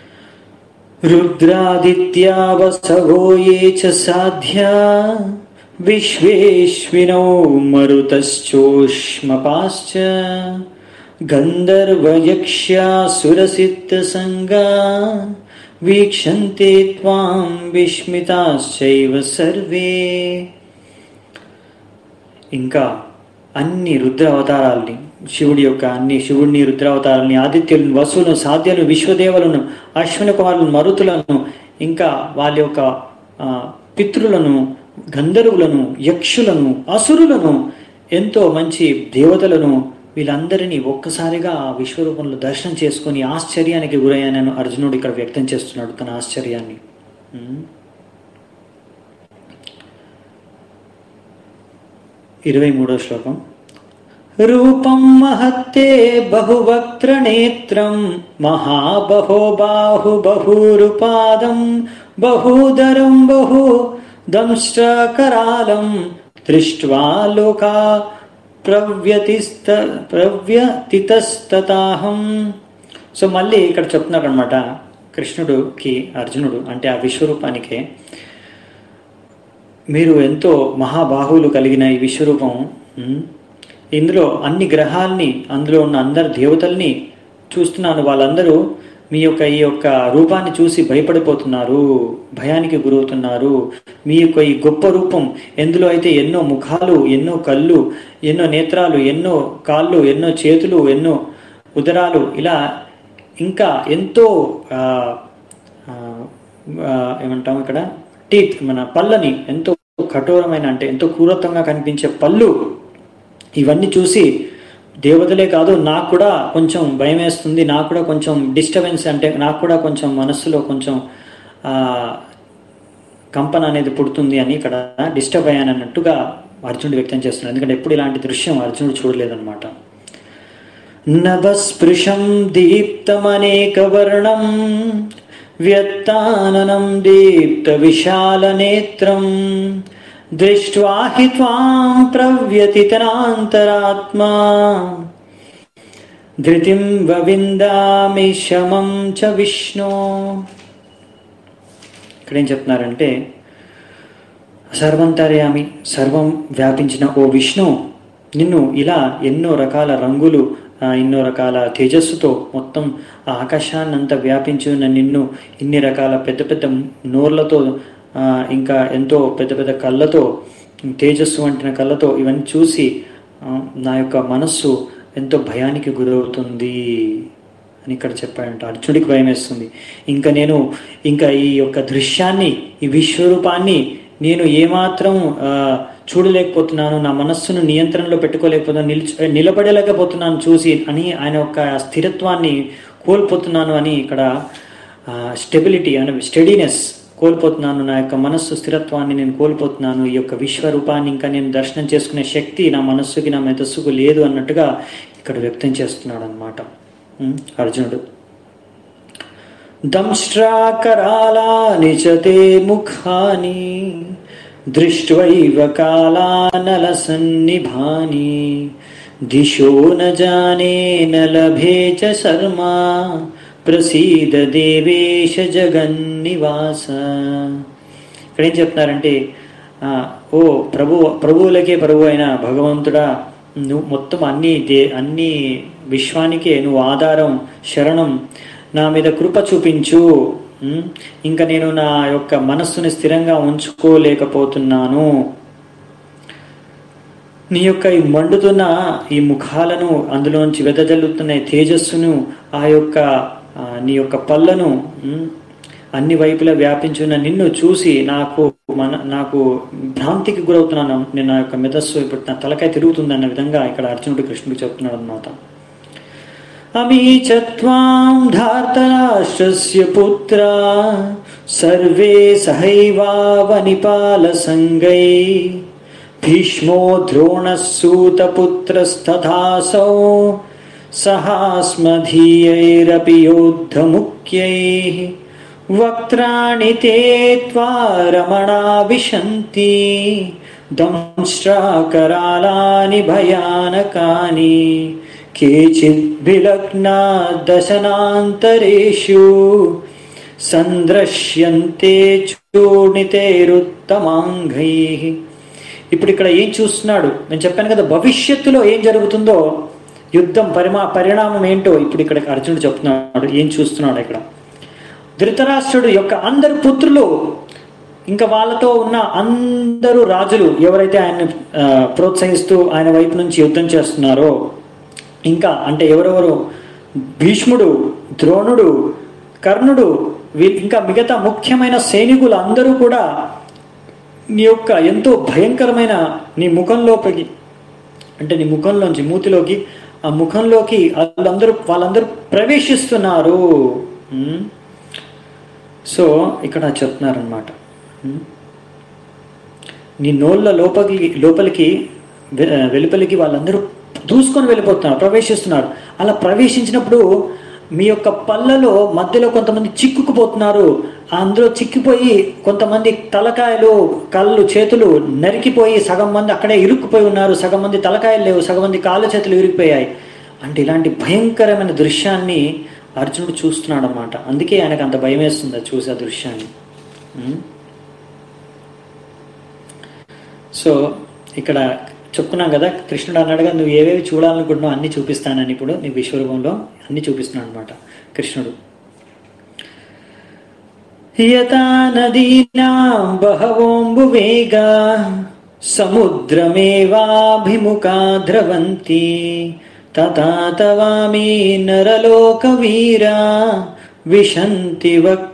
రుద్రాదిత్యా వసవో ఏ చ సాధ్యా విశ్వేశ్వినౌ మరుతశ్చోష్మపాశ్చ గంధర్వయక్ష్యాసురసిద్ధసంగా వీక్షంతే త్వాం విస్మితాశ్చైవ సర్వే ఇంకా అన్ని రుద్ర అవతారాల్ని శివుడి యొక్క అన్ని శివుడిని రుద్ర అవతారాలని ఆదిత్యులను వసులను సాధ్యులను విశ్వదేవులను అశ్విన కుమారులను మరుతులను ఇంకా వాళ్ళ యొక్క ఆ, పితృలను గంధర్వులను యక్షులను అసురులను ఎంతో మంచి దేవతలను వీళ్ళందరినీ ఒక్కసారిగా ఆ విశ్వరూపంలో దర్శనం చేసుకొని ఆశ్చర్యానికి గురయ్యానని అర్జునుడు ఇక్కడ వ్యక్తం చేస్తున్నాడు తన ఆశ్చర్యాన్ని ఉం? ఇరవై మూడో శ్లోకం రూపం మహత్తే బహువక్త్ర నేత్రం మహాబహో బాహు బహూరుపాదం బహూదరం బహు దంష్ట్రకరాలం దృష్ట్వా లోకా ప్రవ్యతిస్త ప్రవ్యతితస్తతాహం సో మళ్ళీ ఇక్కడ చెప్తున్నారు అనమాట కృష్ణుడుకి అర్జునుడు అంటే ఆ విశ్వరూపానికే మీరు ఎంతో మహాబాహువులు కలిగిన ఈ విశ్వరూపం ఉమ్, ఇందులో అన్ని గ్రహాల్ని అందులో ఉన్న అందరు దేవతల్ని చూస్తున్నాను వాళ్ళందరూ మీ యొక్క ఈ యొక్క రూపాన్ని చూసి భయపడిపోతున్నారు భయానికి గురవుతున్నారు మీ యొక్క ఈ గొప్ప రూపం ఎందులో అయితే ఎన్నో ముఖాలు ఎన్నో కళ్ళు ఎన్నో నేత్రాలు ఎన్నో కాళ్ళు ఎన్నో చేతులు ఎన్నో ఉదరాలు ఇలా ఇంకా ఎంతో ఆ, ఆ, ఆ, ఏమంటాం ఇక్కడ టీత్ మన పళ్ళని ఎంతో కఠోరమైన అంటే ఎంతో క్రూరత్వంగా కనిపించే పళ్ళు ఇవన్నీ చూసి దేవతలే కాదు నాకు కూడా కొంచెం భయం వేస్తుంది నాకు కూడా కొంచెం డిస్టర్బెన్స్ అంటే నాకు కూడా కొంచెం మనస్సులో కొంచెం ఆ, కంపన అనేది పుడుతుంది అని ఇక్కడ డిస్టర్బ్ అయ్యాను అన్నట్టుగా అర్జునుడు వ్యక్తం చేస్తున్నాడు ఎందుకంటే ఎప్పుడు ఇలాంటి దృశ్యం అర్జునుడు చూడలేదన్నమాట నభస్పృశం దీప్తమనేకవర్ణం వ్యత్తాననం దీప్త విశాలనేత్రం దృష్ట్వా హి త్వాం ప్రవ్యతితనాంతరాత్మా ధృతిం వవిందామి శమం చ విష్ణు ఇక్కడ ఏం చెప్తున్నారంటే సర్వంతర్యామి సర్వం వ్యాపించిన ఓ విష్ణు నిన్ను ఇలా ఎన్నో రకాల రంగులు ఆ, ఎన్నో రకాల తేజస్సుతో మొత్తం ఆ ఆకాశాన్ని అంతా వ్యాపించి ఉన్న నిన్ను ఇన్ని రకాల పెద్ద పెద్ద నోర్లతో ఆ, ఇంకా ఎంతో పెద్ద పెద్ద కళ్ళతో తేజస్సు వంటిన కళ్ళతో ఇవన్నీ చూసి ఆ, నా యొక్క మనస్సు ఎంతో భయానికి గురవుతుంది అని ఇక్కడ చెప్పాడంట అర్జునుడికి భయం వేస్తుంది ఇంకా నేను ఇంకా ఈ యొక్క దృశ్యాన్ని ఈ విశ్వరూపాన్ని నేను ఏమాత్రం ఆ, చూడలేకపోతున్నాను నా మనస్సును నియంత్రణలో పెట్టుకోలేకపోతున్నాను నిల్చ నిలబడలేకపోతున్నాను చూసి అని ఆయన యొక్క స్థిరత్వాన్ని కోల్పోతున్నాను అని ఇక్కడ స్టెబిలిటీ అంటే స్టడీనెస్ కోల్పోతున్నాను నా యొక్క మనస్సు స్థిరత్వాన్ని నేను కోల్పోతున్నాను ఈ యొక్క విశ్వరూపాన్ని ఇంకా నేను దర్శనం చేసుకునే శక్తి నా మనస్సుకి నా మెదస్సుకు లేదు అన్నట్టుగా ఇక్కడ వ్యక్తం చేస్తున్నాడు అనమాట అర్జునుడు దంష్ట్రాకరాళాని చ తే ముఖాని దృష్ట్వైవ కాళానలసన్నిభాని దిశో న జానే న లభే చ శర్మా ప్రసీద దేవేశ జగన్నివాస ఇక్కడ ఏం చెప్తున్నారంటే ఆ, ఓ ప్రభు ప్రభువులకే ప్రభు అయిన భగవంతుడా నువ్వు మొత్తం అన్ని దే అన్ని విశ్వానికే నువ్వు ఆధారం శరణం నా మీద కృప చూపించు ఉమ్, ఇంకా నేను నా యొక్క మనస్సుని స్థిరంగా ఉంచుకోలేకపోతున్నాను నీ యొక్క ఈ మండుతున్న ఈ ముఖాలను అందులోంచి వెదజల్లుతున్న ఈ తేజస్సును ఆ యొక్క ఆ, నీ యొక్క పళ్ళను ఉమ్, అన్ని వైపులా వ్యాపించున్న నిన్ను చూసి నాకు మన నాకు భ్రాంతికి గురవుతున్నాను నేను నా యొక్క మెదస్సు ఇప్పుడు నా తలకాయ తిరుగుతుంది అన్న విధంగా ఇక్కడ అర్జునుడు కృష్ణుడికి చెప్తున్నాడు అనమాట అమీ చ త్వాం ధార్తరాష్ట్రస్య పుత్ర సర్వే సహైవావనిపాల సంగై భీష్మో ద్రోణస్సూతపుత్రస్తథాసౌ సహాస్మధీయైరపి యోద్ధముఖ్యైः వక్త్రాణి తే త్వా రమణా విశంతి దంశ్రాకరాళాని భయానకాని కేచిద్భిలగ్నా దశనాంతరేషు సంద్రశ్యంతే చూర్ణితేరుత్తమాంగై ఇప్పుడు ఇక్కడ ఏం చూస్తున్నాడు నేను చెప్పాను కదా భవిష్యత్తులో ఏం జరుగుతుందో యుద్ధం పరిమా పరిణామం ఏంటో ఇప్పుడు ఇక్కడ అర్జునుడు చెప్తున్నాడు ఏం చూస్తున్నాడు ఇక్కడ ధృతరాష్ట్రుడు యొక్క అందరు పుత్రులు ఇంకా వాళ్ళతో ఉన్న అందరూ రాజులు ఎవరైతే ఆయన్ని ఆ, ప్రోత్సహిస్తూ ఆయన వైపు నుంచి యుద్ధం చేస్తున్నారో ఇంకా అంటే ఎవరెవరు భీష్ముడు ద్రోణుడు కర్ణుడు వీ- ఇంకా మిగతా ముఖ్యమైన సైనికులు అందరూ కూడా నీ యొక్క ఎంతో భయంకరమైన నీ ముఖంలోకి అంటే నీ ముఖంలోంచి మూతిలోకి ఆ ముఖంలోకి వాళ్ళందరూ వాళ్ళందరూ ప్రవేశిస్తున్నారు ఉమ్. సో ఇక్కడ చెప్తున్నారనమాట నీ నోళ్ళ లోపలికి లోపలికి వె- వెలుపలికి వాళ్ళందరూ దూసుకొని వెళ్ళిపోతున్నారు ప్రవేశిస్తున్నారు అలా ప్రవేశించినప్పుడు మీ యొక్క పళ్ళలో మధ్యలో కొంతమంది చిక్కుకుపోతున్నారు అందులో చిక్కిపోయి కొంతమంది తలకాయలు కళ్ళు చేతులు నరికిపోయి సగం మంది అక్కడే ఇరుక్కుపోయి ఉన్నారు సగం మంది తలకాయలు లేవు సగం మంది కాళ్ళు చేతులు ఇరిగిపోయాయి అంటే ఇలాంటి భయంకరమైన దృశ్యాన్ని అర్జునుడు చూస్తున్నాడు అనమాట అందుకే ఆయనకు అంత భయం వేస్తుంది అది చూసి ఆ దృశ్యాన్ని ఉం? సో ఇక్కడ చెప్పుకున్నాం కదా కృష్ణుడు అన్నాడుగా నువ్వు ఏవేవి చూడాలనుకుంటున్నావు అన్ని చూపిస్తానని ఇప్పుడు నీ విశ్వరూపంలో అన్ని చూపిస్తున్నాడు అనమాట కృష్ణుడు యథా నదీనాం బహవోంబువేగా సముద్రమేవాభిముఖా ద్రవంతి తథా తవామి నరలోకవీరా విశంతి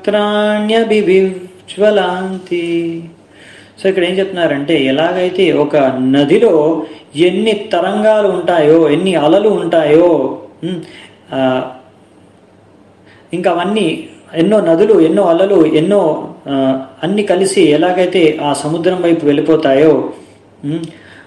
వక్త్రాణ్యభివిజ్వలాంతి సో ఇక్కడ ఏం చెప్తున్నారంటే ఎలాగైతే ఒక నదిలో ఎన్ని తరంగాలు ఉంటాయో ఎన్ని అలలు ఉంటాయో ఉమ్, ఆ, ఇంకా అవన్నీ ఎన్నో నదులు ఎన్నో అలలు ఎన్నో ఆ, అన్ని కలిసి ఎలాగైతే ఆ సముద్రం వైపు వెళ్ళిపోతాయో ఉమ్,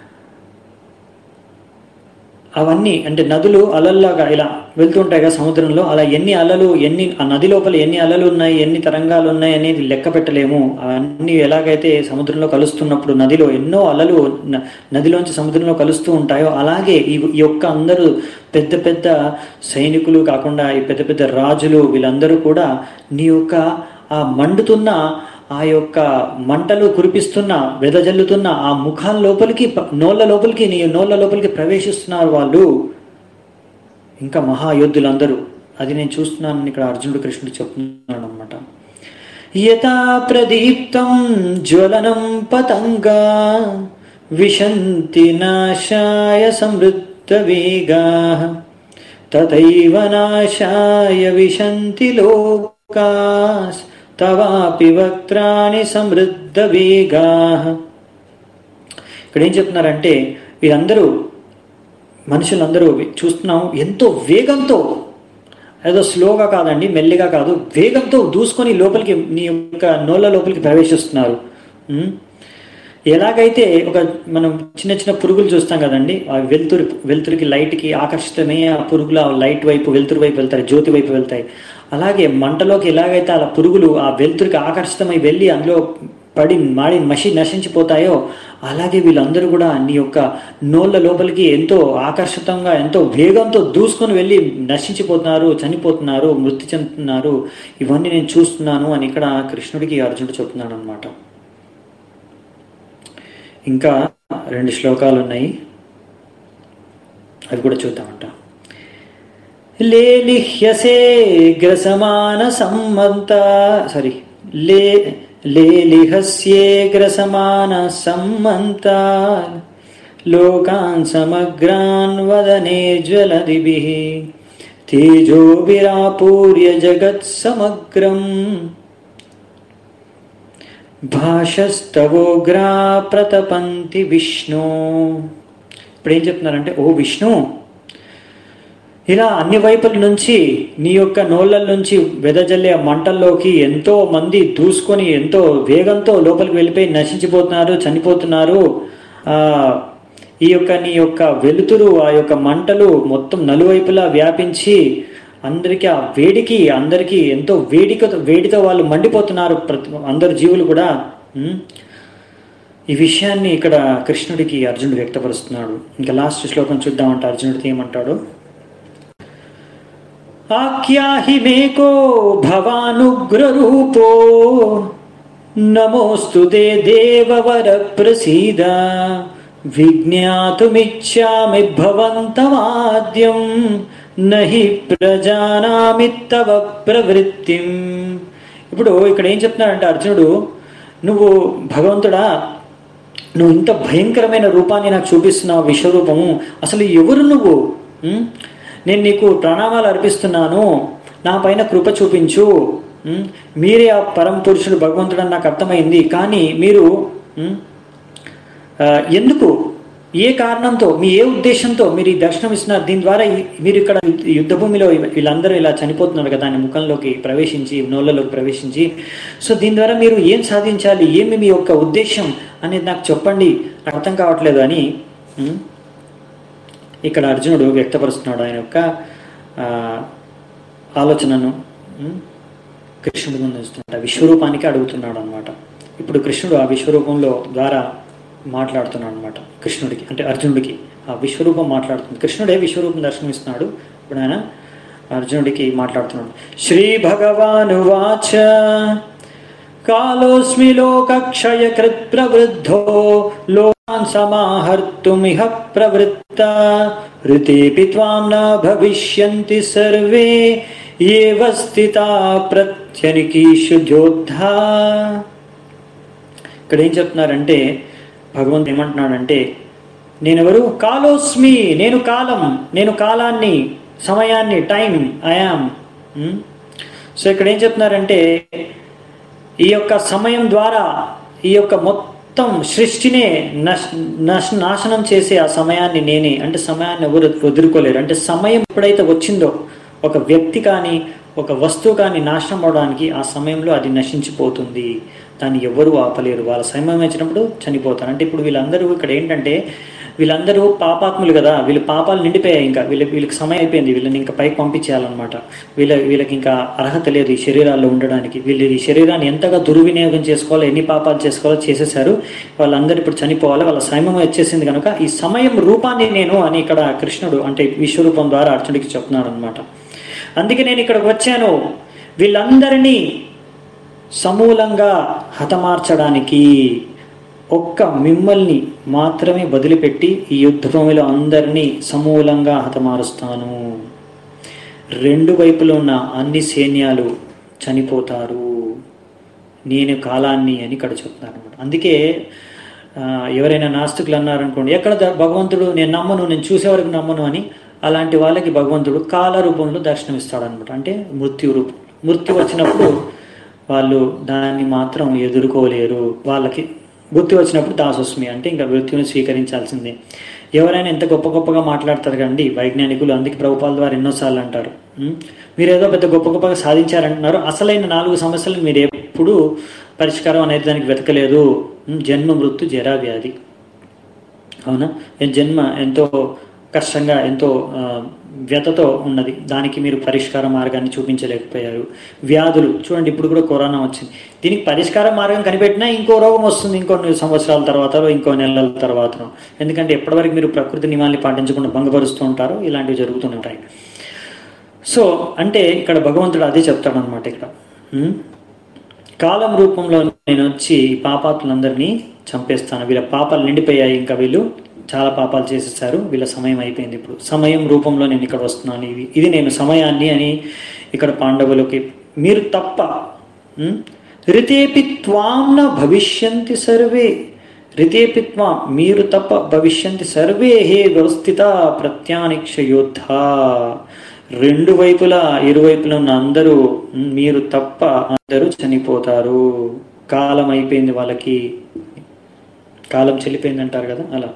అవన్నీ అంటే నదులు అలల్లాగా ఇలా వెళ్తుంటాయి కదా సముద్రంలో అలా ఎన్ని అలలు ఎన్ని ఆ నది లోపల ఎన్ని అలలు ఉన్నాయి ఎన్ని తరంగాలు ఉన్నాయి అనేది లెక్క పెట్టలేము అవన్నీ ఎలాగైతే సముద్రంలో కలుస్తున్నప్పుడు నదిలో ఎన్నో అలలు న- నదిలోంచి సముద్రంలో కలుస్తూ ఉంటాయో అలాగే ఈ ఈ యొక్క అందరూ పెద్ద పెద్ద సైనికులు కాకుండా ఈ పెద్ద పెద్ద రాజులు వీళ్ళందరూ కూడా నీ యొక్క ఆ మండుతున్న ఆ యొక్క మంటలు కురిపిస్తున్న వెదజల్లుతున్న ఆ ముఖాల లోపలికి ప- నోళ్ళ లోపలికి నీ నోళ్ళ లోపలికి ప్రవేశిస్తున్నారు వాళ్ళు ఇంకా మహాయోధులందరూ అది నేను చూస్తున్నానని ఇక్కడ అర్జునుడు కృష్ణుడు చెప్తున్నాడు అనమాట యథా ప్రదీప్తం జ్వలనం పతంగా విశంతి నాశాయ సమృద్ధ వేగా తథైవ నాశాయ విశంతి లోకాస్ తవాపి వక్త్రాణి సమృద్ధ వేగా ఇక్కడ ఏం చెప్తున్నారంటే వీరందరూ మనుషులందరూ చూస్తున్నాం ఎంతో వేగంతో ఏదో స్లోగా కాదండి మెల్లిగా కాదు వేగంతో దూసుకొని లోపలికి నీ యొక్క నోళ్ళ లోపలికి ప్రవేశిస్తున్నారు ఉం? ఎలాగైతే ఒక మనం చిన్న చిన్న పురుగులు చూస్తాం కదండి ఆ వెలుతురు వెలుతురికి లైట్కి ఆకర్షితమే ఆ పురుగులు ఆ లైట్ వైపు వెలుతురు వైపు వెళ్తాయి జ్యోతి వైపు వెళ్తాయి అలాగే మంటలోకి ఎలాగైతే అలా పురుగులు ఆ వెలుతురికి ఆకర్షితమై వెళ్ళి అందులో పడి మాడి మసి నశించిపోతాయో అలాగే వీళ్ళందరూ కూడా నీ యొక్క నోళ్ళ లోపలికి ఎంతో ఆకర్షితంగా ఎంతో వేగంతో దూసుకొని వెళ్ళి నశించిపోతున్నారు చనిపోతున్నారు మృతి చెందుతున్నారు ఇవన్నీ నేను చూస్తున్నాను అని ఇక్కడ కృష్ణుడికి అర్జునుడు చెప్తున్నాడు అనమాట ఇంకా రెండు శ్లోకాలు ఉన్నాయి అవి కూడా చూద్దామంట లేలిహ్యసే గ్రసమాన సమ్మంత సారీ లే లేలిహస్యేగ్రసమాన సమ్మంత లోకాన్ సమగ్రాన్ వదనే జ్వలదిభిः తేజోభిరాపూర్య జగత్ సమగ్రం భాషస్తవోగ్రా ప్రతపంతి విష్ణు ఇప్పుడు ఏం చెప్తున్నారంటే ఓ విష్ణు ఇలా అన్ని వైపుల నుంచి నీ యొక్క నోళ్ళ నుంచి వెదజల్లే ఆ మంటల్లోకి ఎంతో మంది దూసుకొని ఎంతో వేగంతో లోపలికి వెళ్ళిపోయి నశించిపోతున్నారు చనిపోతున్నారు ఆ ఈ యొక్క నీ యొక్క వెలుతురు ఆ యొక్క మంటలు మొత్తం నలువైపులా వ్యాపించి అందరికీ ఆ వేడికి అందరికీ ఎంతో వేడికతో వేడితో వాళ్ళు మండిపోతున్నారు ప్రతి అందరు జీవులు కూడా ఉం? ఈ విషయాన్ని ఇక్కడ కృష్ణుడికి అర్జునుడు వ్యక్తపరుస్తున్నాడు ఇంకా లాస్ట్ శ్లోకం చూద్దామంటే అర్జునుడికి ఏమంటాడు ఆఖ్యాహి మేకో భవానుగ్రరూపో నమోస్తు దే దేవవర ప్రసీద విజ్ఞాతుమిచ్చామి భవంతమాద్యం నహి ప్రజానామి తవ ప్రవృత్తిం ఇప్పుడు ఇక్కడ ఏం చెప్తున్నాడంటే అర్జునుడు నువ్వు భగవంతుడా నువ్వు ఇంత భయంకరమైన రూపాన్ని నాకు చూపిస్తున్నావు విశ్వరూపము అసలు ఎవరు నువ్వు ఉం? నేను నీకు ప్రణామాలు అర్పిస్తున్నాను నా పైన కృప చూపించు ఉం? మీరే ఆ పరమ పురుషుడు భగవంతుడు అని నాకు అర్థమైంది కానీ మీరు ఉం? ఆ, ఎందుకు ఏ కారణంతో మీ ఏ ఉద్దేశంతో మీరు ఈ దర్శనం ఇస్తున్నారు దీని ద్వారా ఈ- మీరు ఇక్కడ యుద్ధ భూమిలో వీళ్ళందరూ ఇలా చనిపోతున్నారు కదా దాని ముఖంలోకి ప్రవేశించి నోళ్ళలోకి ప్రవేశించి సో దీని ద్వారా మీరు ఏం సాధించాలి ఏమి మీ యొక్క ఉద్దేశం అనేది నాకు చెప్పండి నాకు అర్థం కావట్లేదు అని ఉం? ఇక్కడ అర్జునుడు వ్యక్తపరుస్తున్నాడు ఆయన యొక్క ఆ, ఆలోచనను ఉమ్, కృష్ణుడి ముందు ఉంచుతుంట విశ్వరూపానికి అడుగుతున్నాడు అనమాట ఇప్పుడు కృష్ణుడు ఆ విశ్వరూపంలో ద్వారా మాట్లాడుతున్నాడు అనమాట కృష్ణుడికి అంటే అర్జునుడికి ఆ విశ్వరూపం మాట్లాడుతుంది కృష్ణుడే విశ్వరూపం దర్శనమిస్తున్నాడు ఇప్పుడు ఆయన అర్జునుడికి మాట్లాడుతున్నాడు శ్రీ భగవాను వాచ కాలోస్మి లోకక్షయకృత్ ప్రవృద్ధో లోకాన్ సమాహర్తుమిహ ప్రవృత్త ఋతేపి త్వాం న భవిష్యంతి సర్వే ఏవ స్థితా ప్రత్యనికీషు యోద్ధా ఇక్కడ ఏం చెప్తున్నారంటే భగవంతుడు ఏమంటున్నాడంటే నేనెవరు కాలోస్మి నేను కాలం నేను కాలాన్ని సమయాన్ని టైం ఐఆమ్ సో ఇక్కడ ఏం చెప్తున్నారంటే ఈ యొక్క సమయం ద్వారా ఈ యొక్క మొత్తం సృష్టినే నశ్ నశ్ నాశనం చేసే ఆ సమయాన్ని నేనే అంటే సమయాన్ని ఎవరు వదులుకోలేరు అంటే సమయం ఎప్పుడైతే వచ్చిందో ఒక వ్యక్తి కానీ ఒక వస్తువు కానీ నాశనం అవడానికి ఆ సమయంలో అది నశించిపోతుంది దాన్ని ఎవరు ఆపలేరు వాళ్ళ సమయం వచ్చినప్పుడు చనిపోతారు అంటే ఇప్పుడు వీళ్ళందరూ ఇక్కడ ఏంటంటే వీళ్ళందరూ పాపాత్ములు కదా వీళ్ళ పాపాలు నిండిపోయాయి ఇంకా వీళ్ళ వీళ్ళకి సమయం అయిపోయింది వీళ్ళని ఇంకా పైకి పంపించేయాలన్నమాట వీళ్ళ వీళ్ళకి ఇంకా అర్హత లేదు ఈ శరీరాల్లో ఉండడానికి వీళ్ళు ఈ శరీరాన్ని ఎంతగా దుర్వినియోగం చేసుకోవాలో ఎన్ని పాపాలు చేసుకోవాలో చేసేసారు వాళ్ళందరూ ఇప్పుడు చనిపోవాలి వాళ్ళ సమయం వచ్చేసింది కనుక ఈ సమయం రూపాన్ని నేను అని ఇక్కడ కృష్ణుడు అంటే విశ్వరూపం ద్వారా అర్జునుడికి చెప్తున్నాడు అనమాట అందుకే నేను ఇక్కడికి వచ్చాను వీళ్ళందరినీ సమూలంగా హతమార్చడానికి ఒక్క మిమ్మల్ని మాత్రమే వదిలిపెట్టి ఈ యుద్ధభూమిలో అందరినీ సమూలంగా హతమారుస్తాను రెండు వైపులో ఉన్న అన్ని సైన్యాలు చనిపోతారు నేను కాలాన్ని అని ఇక్కడ చెప్తున్నారు అనమాట అందుకే ఆ, ఎవరైనా నాస్తికులు అన్నారనుకోండి ఎక్కడ ద- భగవంతుడు నేను నమ్మను నేను చూసే వరకు నమ్మను అని అలాంటి వాళ్ళకి భగవంతుడు కాల రూపంలో దర్శనమిస్తాడు అనమాట అంటే మృత్యు రూపం మృత్యు వచ్చినప్పుడు వాళ్ళు దాన్ని మాత్రం ఎదుర్కోలేరు వాళ్ళకి మృత్యు వచ్చినప్పుడు దాసోస్మి అంటే ఇంకా మృత్యుని స్వీకరించాల్సిందే ఎవరైనా ఎంత గొప్ప గొప్పగా మాట్లాడతారు కండి వైజ్ఞానికులు అందుకే ప్రభుపాల ద్వారా ఎన్నోసార్లు అంటారు ఉం? మీరు ఏదో పెద్ద గొప్ప గొప్పగా సాధించారంటున్నారు అసలైన నాలుగు సమస్యలు మీరు ఎప్పుడు పరిష్కారం అనేది దానికి వెతకలేదు ఉం? జన్మ మృత్యు జరా వ్యాధి అవునా ఈ జన్మ ఎంతో కష్టంగా ఎంతో ఆ, వ్యతతో ఉన్నది దానికి మీరు పరిష్కార మార్గాన్ని చూపించలేకపోయారు వ్యాధులు చూడండి ఇప్పుడు కూడా కరోనా వచ్చింది దీనికి పరిష్కార మార్గం కనిపెట్టినా ఇంకో రోగం వస్తుంది ఇంకొన్ని సంవత్సరాల తర్వాత ఇంకో నెలల తర్వాత ఎందుకంటే ఎప్పటివరకు మీరు ప్రకృతి నియమాల్ని పాటించకుండా భంగపరుస్తూ ఉంటారో ఇలాంటివి జరుగుతూనే ఉంటాయి సో అంటే ఇక్కడ భగవంతుడు అదే చెప్తాడు అనమాట ఇక్కడ ఉం? కాలం రూపంలో నేను వచ్చి ఈ పాపాత్ములందరినీ చంపేస్తాను వీళ్ళ పాపాలు నిండిపోయాయి ఇంకా వీళ్ళు చాలా పాపాలు చేసేసారు వీళ్ళ సమయం అయిపోయింది ఇప్పుడు సమయం రూపంలో నేను ఇక్కడ వస్తున్నాను ఇది ఇది నేను సమయాన్ని అని ఇక్కడ పాండవులకి మీరు తప్ప ఉం? రితేపి త్వాంన భవిష్యంతి సర్వే రితేపి త్వాం మీరు తప్ప భవిష్యంతి సర్వే హే వ్యవస్థిత ప్రత్యానిక్ష యోద్ధ రెండు వైపులా ఇరువైపులా ఉన్న అందరూ ఉం, మీరు తప్ప అందరూ చనిపోతారు కాలం అయిపోయింది వాళ్ళకి కాలం చెల్లిపోయింది అంటారు కదా అలా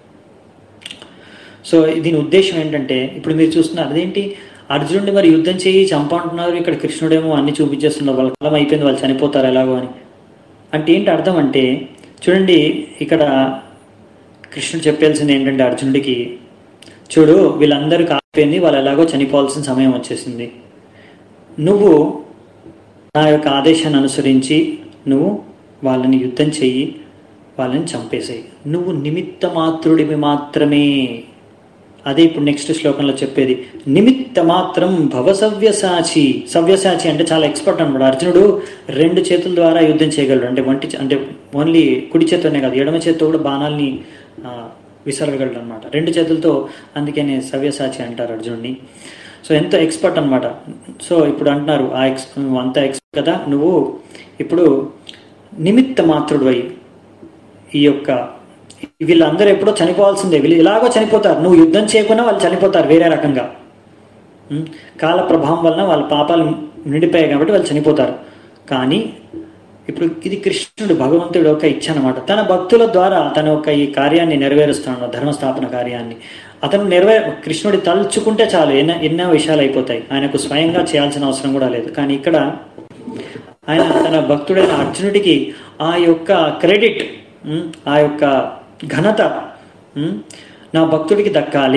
సో దీని ఉద్దేశం ఏంటంటే ఇప్పుడు మీరు చూస్తున్నారు అదేంటి అర్జునుడిని మరి యుద్ధం చేయి చంపంటున్నారు ఇక్కడ కృష్ణుడేమో అన్ని చూపించేస్తున్నారు వాళ్ళ కాలం అయిపోయింది వాళ్ళు చనిపోతారు ఎలాగో అని అంటే ఏంటి అర్థం అంటే చూడండి ఇక్కడ కృష్ణుడు చెప్పాల్సింది ఏంటంటే అర్జునుడికి చూడు వీళ్ళందరూ కాలిపోయింది వాళ్ళు ఎలాగో చనిపోవాల్సిన సమయం వచ్చేసింది నువ్వు నా యొక్క ఆదేశాన్ని అనుసరించి నువ్వు వాళ్ళని యుద్ధం చెయ్యి వాళ్ళని చంపేసేయి నువ్వు నిమిత్త మాత్రుడివి మాత్రమే అదే ఇప్పుడు నెక్స్ట్ శ్లోకంలో చెప్పేది నిమిత్త మాత్రం భవ సవ్యసాచి సవ్యసాచి అంటే చాలా ఎక్స్పర్ట్ అనమాట అర్జునుడు రెండు చేతుల ద్వారా యుద్ధం చేయగలడు అంటే వంటి చే- అంటే ఓన్లీ కుడి చేత్తోనే కాదు ఎడమ చేత్తో కూడా బాణాల్ని ఆ, విసరగలడు అనమాట రెండు చేతులతో అందుకనే సవ్యసాచి అంటారు అర్జునుడిని సో ఎంతో ఎక్స్పర్ట్ అనమాట సో ఇప్పుడు అంటున్నారు ఆ ఎక్స్ నువ్వు అంత ఎక్స్పర్ట్ కదా నువ్వు ఇప్పుడు నిమిత్త మాత్రుడు అయి ఈ యొక్క వీళ్ళందరూ ఎప్పుడో చనిపోవాల్సిందే వీళ్ళు ఇలాగో చనిపోతారు నువ్వు యుద్ధం చేయకుండా వాళ్ళు చనిపోతారు వేరే రకంగా ఉం? కాల ప్రభావం వలన వాళ్ళ పాపాలు నిండిపోయాయి కాబట్టి వాళ్ళు చనిపోతారు కానీ ఇప్పుడు ఇది కృష్ణుడు భగవంతుడు యొక్క ఇచ్చ అనమాట తన భక్తుల ద్వారా తన యొక్క ఈ కార్యాన్ని నెరవేరుస్తాడు ధర్మస్థాపన కార్యాన్ని అతను నెరవే కృష్ణుడి తలుచుకుంటే చాలు ఎన్నో ఎన్నో విషయాలు అయిపోతాయి ఆయనకు స్వయంగా చేయాల్సిన అవసరం కూడా లేదు కానీ ఇక్కడ ఆయన తన భక్తుడైన అర్జునుడికి ఆ యొక్క క్రెడిట్ ఉమ్, ఆ యొక్క ఘనత ఉమ్, నా భక్తుడికి దక్కాలి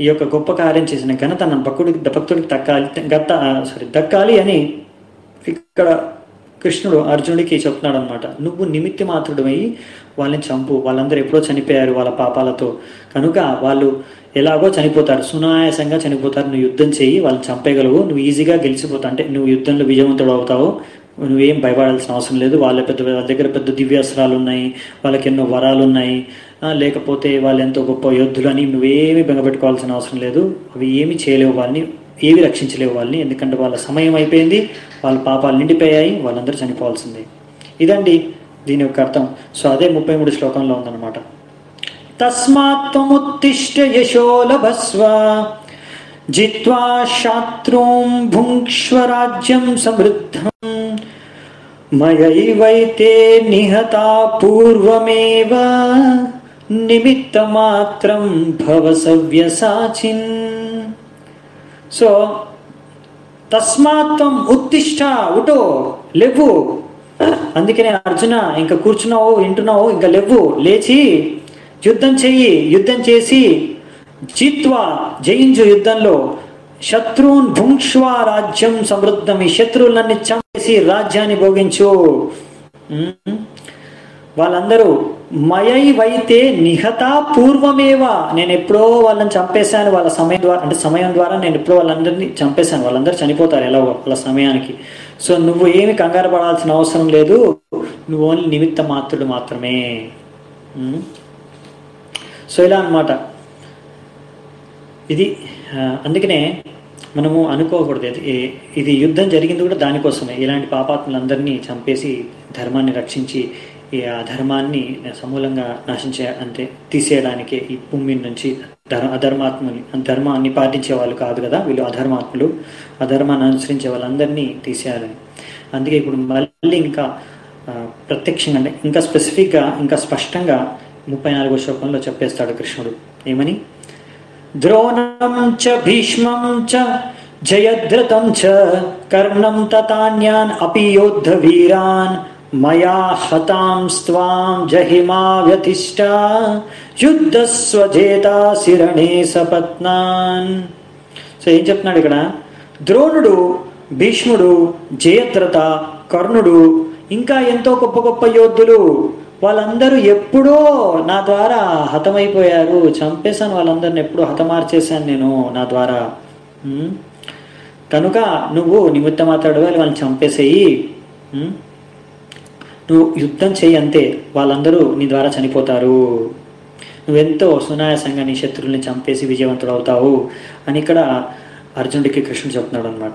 ఈ యొక్క గొప్ప కార్యం చేసిన ఘనత నా భక్తుడికి భక్తుడికి దక్కాలి గత సారీ దక్కాలి అని ఇక్కడ కృష్ణుడు అర్జునుడికి చెప్తున్నాడు అనమాట నువ్వు నిమిత్తి మాత్రుడమై వాళ్ళని చంపు వాళ్ళందరూ ఎప్పుడో చనిపోయారు వాళ్ళ పాపాలతో కనుక వాళ్ళు ఎలాగో చనిపోతారు సునాయాసంగా చనిపోతారు నువ్వు యుద్ధం చేయి వాళ్ళని చంపేయగలవు నువ్వు ఈజీగా గెలిచిపోతావు అంటే నువ్వు యుద్ధంలో విజయవంతుడు అవుతావు నువ్వేం భయపడాల్సిన అవసరం లేదు వాళ్ళ పెద్ద వాళ్ళ దగ్గర పెద్ద దివ్యాస్త్రాలు ఉన్నాయి వాళ్ళకి ఎన్నో వరాలు ఉన్నాయి ఆ, లేకపోతే వాళ్ళు ఎంతో గొప్ప యోధులు అని నువ్వేమీ బెంగపెట్టుకోవాల్సిన అవసరం లేదు అవి ఏమీ చేయలేవు వాళ్ళని ఏవి రక్షించలేవు వాళ్ళని ఎందుకంటే వాళ్ళ సమయం అయిపోయింది వాళ్ళ పాపాలు నిండిపోయాయి వాళ్ళందరూ చనిపోవాల్సిందే ఇదండి దీని యొక్క అర్థం సో అదే ముప్పై మూడు శ్లోకంలో ఉందన్నమాట తస్మాత్ముత్తిష్ట యశో లభస్వ జిత్వా శాత్రూం భుంక్ష్వ రాజ్యం సమృద్ధం మయైవైతే నిహతా పూర్వమేవ నిమిత్తమాత్రం భవ సవ్యసాచిన్ సో తస్మాత్వం ఉత్తిష్ట ఉటో లేవు అందుకనే అర్జున ఇంకా కూర్చున్నావు వింటున్నావు ఇంకా లేవు లేచి యుద్ధం చెయ్యి యుద్ధం చేసి జిత్వా జయించు యుద్ధంలో శత్రువున్ భుంక్ష్వ రాజ్యం సమృద్ధం ఈ శత్రువులన్నీ చంపేసి రాజ్యాన్ని భోగించు ఉమ్. వాళ్ళందరూ మయైవైతే నిహత పూర్వమేవ నేను ఎప్పుడో వాళ్ళని చంపేశాను వాళ్ళ సమయం ద్వారా అంటే సమయం ద్వారా నేను ఎప్పుడో వాళ్ళందరినీ చంపేశాను వాళ్ళందరూ చనిపోతారు ఎలా వాళ్ళ సమయానికి సో నువ్వు ఏమి కంగారు పడాల్సిన అవసరం లేదు నువ్వు ఓన్లీ నిమిత్త మాత్రుడు మాత్రమే ఉమ్. సో ఇలా అన్నమాట ఇది ఆ, అందుకనే మనము అనుకోకూడదు ఇది ఏ- ఇది యుద్ధం జరిగింది కూడా దానికోసమే ఇలాంటి పాపాత్ములందరినీ చంపేసి ధర్మాన్ని రక్షించి ఈ అధర్మాన్ని సమూలంగా నశించే అంటే తీసేయడానికే ఈ భూమి నుంచి ధర్మ అధర్మాత్మని ధర్మాన్ని పాటించే వాళ్ళు కాదు కదా వీళ్ళు అధర్మాత్ములు అధర్మాన్ని అనుసరించే వాళ్ళందరినీ తీసేయాలని అందుకే ఇప్పుడు మళ్ళీ ఇంకా ఆ, ప్రత్యక్షంగా అంటే ఇంకా స్పెసిఫిక్గా ఇంకా స్పష్టంగా ముప్పై నాలుగో శ్లోకంలో చెప్పేస్తాడు కృష్ణుడు ఏమని ద్రోణం చ భీష్మం చ జయద్రథం చ కర్ణం తతాన్యాన్ అపి యోద్ధ వీరాన్ మయా హతాం స్వాం జహిమా వ్యతిష్ట యుద్ధస్వజేతా శిరణే సపత్నాన్ సో ఏం చెప్తున్నాడు ఇక్కడ ద్రోణుడు భీష్ముడు జయద్రథ కర్ణుడు ఇంకా ఎంతో గొప్ప గొప్ప యోధులు వాళ్ళందరూ ఎప్పుడో నా ద్వారా హతమైపోయారు చంపేశాను వాళ్ళందరిని ఎప్పుడో హతమార్చేశాను నేను నా ద్వారా ఉమ్. కనుక నువ్వు నిమిత్త మాట్లాడు వాళ్ళని చంపేసేయి ఉమ్. నువ్వు యుద్ధం చెయ్యి అంతే వాళ్ళందరూ నీ ద్వారా చనిపోతారు నువ్వెంతో సునాయాసంగా నీ శత్రువుల్ని చంపేసి విజయవంతుడు అవుతావు అని ఇక్కడ అర్జునుడికి కృష్ణుడు చెప్తున్నాడు అనమాట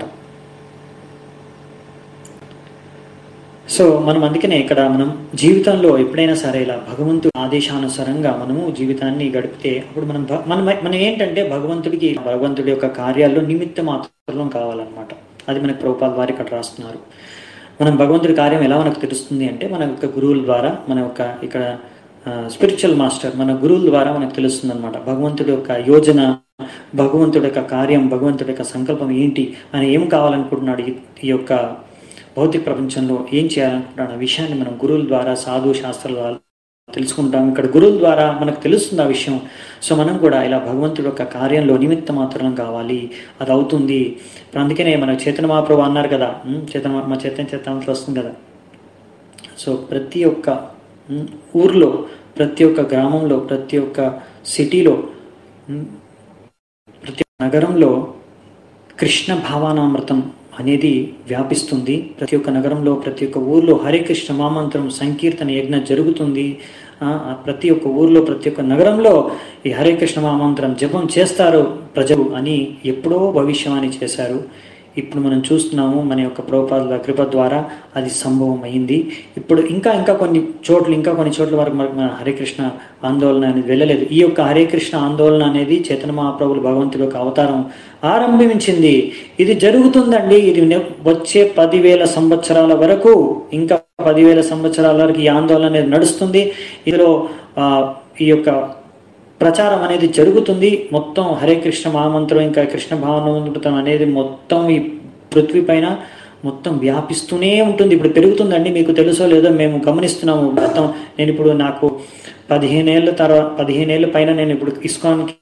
సో మనం అందుకనే ఇక్కడ మనం జీవితంలో ఎప్పుడైనా సరే ఇలా భగవంతుడి ఆదేశానుసారంగా మనము జీవితాన్ని గడిపితే అప్పుడు మనం భ- మనం మనం ఏంటంటే భగవంతుడికి భగవంతుడి యొక్క కార్యాల్లో నిమిత్త మాత్రం కావాలన్నమాట అది మనకి ప్రభుపాల్ వారు ఇక్కడ రాస్తున్నారు మనం భగవంతుడి కార్యం ఎలా మనకు తెలుస్తుంది అంటే మన యొక్క గురువుల ద్వారా మన యొక్క ఇక్కడ స్పిరిచువల్ మాస్టర్ మన గురువుల ద్వారా మనకు తెలుస్తుంది అనమాట భగవంతుడి యొక్క యోజన భగవంతుడి యొక్క కార్యం భగవంతుడి యొక్క సంకల్పం ఏంటి అని ఏం కావాలనుకుంటున్నాడు ఈ- ఈ యొక్క భౌతిక ప్రపంచంలో ఏం చేయాలనుకుంటున్నాడు ఆ విషయాన్ని మనం గురువుల ద్వారా సాధు శాస్త్రాల ద్వారా తెలుసుకుంటాం ఇక్కడ గురువుల ద్వారా మనకు తెలుస్తుంది ఆ విషయం సో మనం కూడా ఇలా భగవంతుడి యొక్క కార్యంలో నిమిత్త మాత్రం కావాలి అది అవుతుంది ఇప్పుడు అందుకనే మన చైతన్య మహాప్రభు అన్నారు కదా ఉమ్, చైతన్య మా చైతన్య చైతన్యంలో వస్తుంది కదా సో ప్రతి ఒక్క ఉమ్, ఊర్లో ప్రతి ఒక్క గ్రామంలో ప్రతి ఒక్క సిటీలో ఉమ్, ప్రతి ఒక్క నగరంలో కృష్ణ భావానామృతం అనేది వ్యాపిస్తుంది ప్రతి ఒక్క నగరంలో ప్రతి ఒక్క ఊర్లో హరే కృష్ణ మామంత్రం సంకీర్తన యజ్ఞ జరుగుతుంది ఆ, ఆ ప్రతి ఒక్క ఊర్లో ప్రతి ఒక్క నగరంలో ఈ హరే కృష్ణ మామంత్రం జపం చేస్తారు ప్రజలు అని ఎప్పుడో భవిష్యవాణి చేశారు ఇప్పుడు మనం చూస్తున్నాము మన యొక్క ప్రభుపాదుల కృప ద్వారా అది సంభవం అయింది ఇప్పుడు ఇంకా ఇంకా కొన్ని చోట్ల ఇంకా కొన్ని చోట్ల వరకు మనకు మన హరే కృష్ణ ఆందోళన అనేది వెళ్ళలేదు ఈ యొక్క హరే కృష్ణ ఆందోళన అనేది చేతన మహాప్రభులు భగవంతుడి యొక్క అవతారం ఆరంభించింది ఇది జరుగుతుందండి ఇది నె- వచ్చే పదివేల సంవత్సరాల వరకు ఇంకా పదివేల సంవత్సరాల వరకు ఈ ఆందోళన అనేది నడుస్తుంది ఇందులో ఆ, ఈ యొక్క ప్రచారం అనేది జరుగుతుంది మొత్తం హరే కృష్ణ మహామంత్రం ఇంకా కృష్ణ భావనామృతం అనేది మొత్తం ఈ పృథ్వీ పైన మొత్తం వ్యాపిస్తూనే ఉంటుంది ఇప్పుడు పెరుగుతుందండి మీకు తెలుసో లేదో మేము గమనిస్తున్నాము మొత్తం నేను ఇప్పుడు నాకు పదిహేనేళ్ళ తర్వాత పదిహేనేళ్ళ పైన నేను ఇప్పుడు ఇస్కాన్కి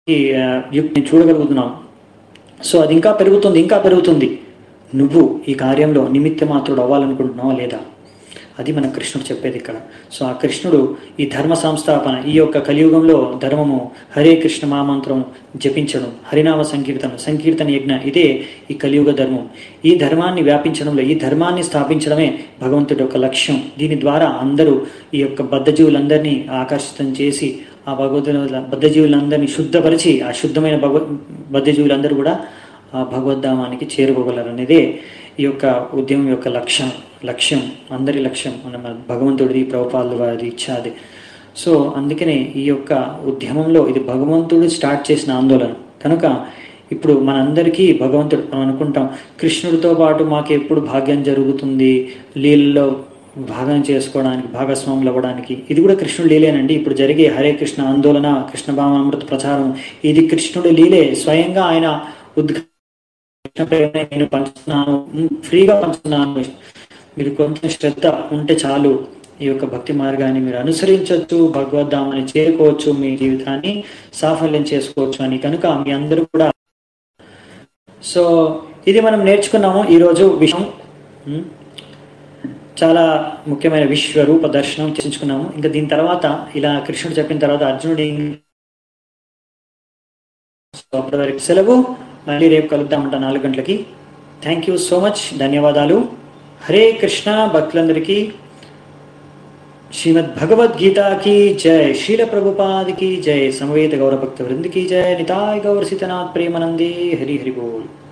ఈ ఆ, యుక్తిని చూడగలుగుతున్నాం సో అది ఇంకా పెరుగుతుంది ఇంకా పెరుగుతుంది నువ్వు ఈ కార్యంలో నిమిత్త మాత్రుడు అవ్వాలనుకుంటున్నావా లేదా అది మన కృష్ణుడు చెప్పేది ఇక్కడ సో ఆ కృష్ణుడు ఈ ధర్మ సంస్థాపన ఈ యొక్క కలియుగంలో ధర్మము హరే కృష్ణ మామంత్రం జపించడం హరినామ సంకీర్తన సంకీర్తన యజ్ఞ ఇదే ఈ కలియుగ ధర్మం ఈ ధర్మాన్ని వ్యాపించడంలో ఈ ధర్మాన్ని స్థాపించడమే భగవంతుడి యొక్క లక్ష్యం దీని ద్వారా అందరూ ఈ యొక్క బద్ధజీవులందరినీ ఆకర్షితం చేసి ఆ భగవద్గీత బద్ధజీవులందరినీ శుద్ధపరిచి ఆ శుద్ధమైన భగవద్ బద్ధజీవులందరూ కూడా ఆ భగవద్ధామానికి చేరుకోగలరనేదే ఈ యొక్క ఉద్యమం యొక్క లక్ష్యం లక్ష్యం అందరి లక్ష్యం మన మన భగవంతుడిది ప్రభుపాదుల వారి ఇచ్చ అది సో అందుకనే ఈ యొక్క ఉద్యమంలో ఇది భగవంతుడు స్టార్ట్ చేసిన ఆందోళన కనుక ఇప్పుడు మనందరికీ భగవంతుడు మనం అనుకుంటాం కృష్ణుడితో పాటు మాకు ఎప్పుడు భాగ్యం జరుగుతుంది లీలలో భాగం చేసుకోవడానికి భాగస్వాములు అవ్వడానికి ఇది కూడా కృష్ణుడు లీలేనండి ఇప్పుడు జరిగే హరే కృష్ణ ఆందోళన కృష్ణ భావామృత ప్రచారం ఇది కృష్ణుడి లీలే స్వయంగా ఆయన ఉద్ఘ కృష్ణ ప్రేమ నేను పంచుతున్నాను ఉమ్, ఫ్రీగా పంచుతున్నాను మీరు కొంచెం శ్రద్ధ ఉంటే చాలు ఈ యొక్క భక్తి మార్గాన్ని మీరు అనుసరించవచ్చు భగవద్ధామని చేరుకోవచ్చు మీ జీవితాన్ని సాఫల్యం చేసుకోవచ్చు అని కనుక మీ అందరూ కూడా సో ఇది మనం నేర్చుకున్నాము ఈరోజు విషయం ఉమ్, చాలా ముఖ్యమైన విశ్వరూప దర్శనం చేసుకున్నాము ఇంకా దీని తర్వాత ఇలా కృష్ణుడు చెప్పిన తర్వాత అర్జునుడి సో అప్పటి వరకు సెలవు మళ్ళీ రేపు కలుద్దామంట నాలుగు గంటలకి థ్యాంక్ యూ సో మచ్ ధన్యవాదాలు హరే కృష్ణ భక్తులందరికీ శ్రీమద్ భగవద్గీతకి జై శీల ప్రభుపాదికి జై సమవేత గౌర భక్త వృందికి జై నితాయ్ గౌర సీతనాథ్ ప్రేమనంది హరి హరి బోల్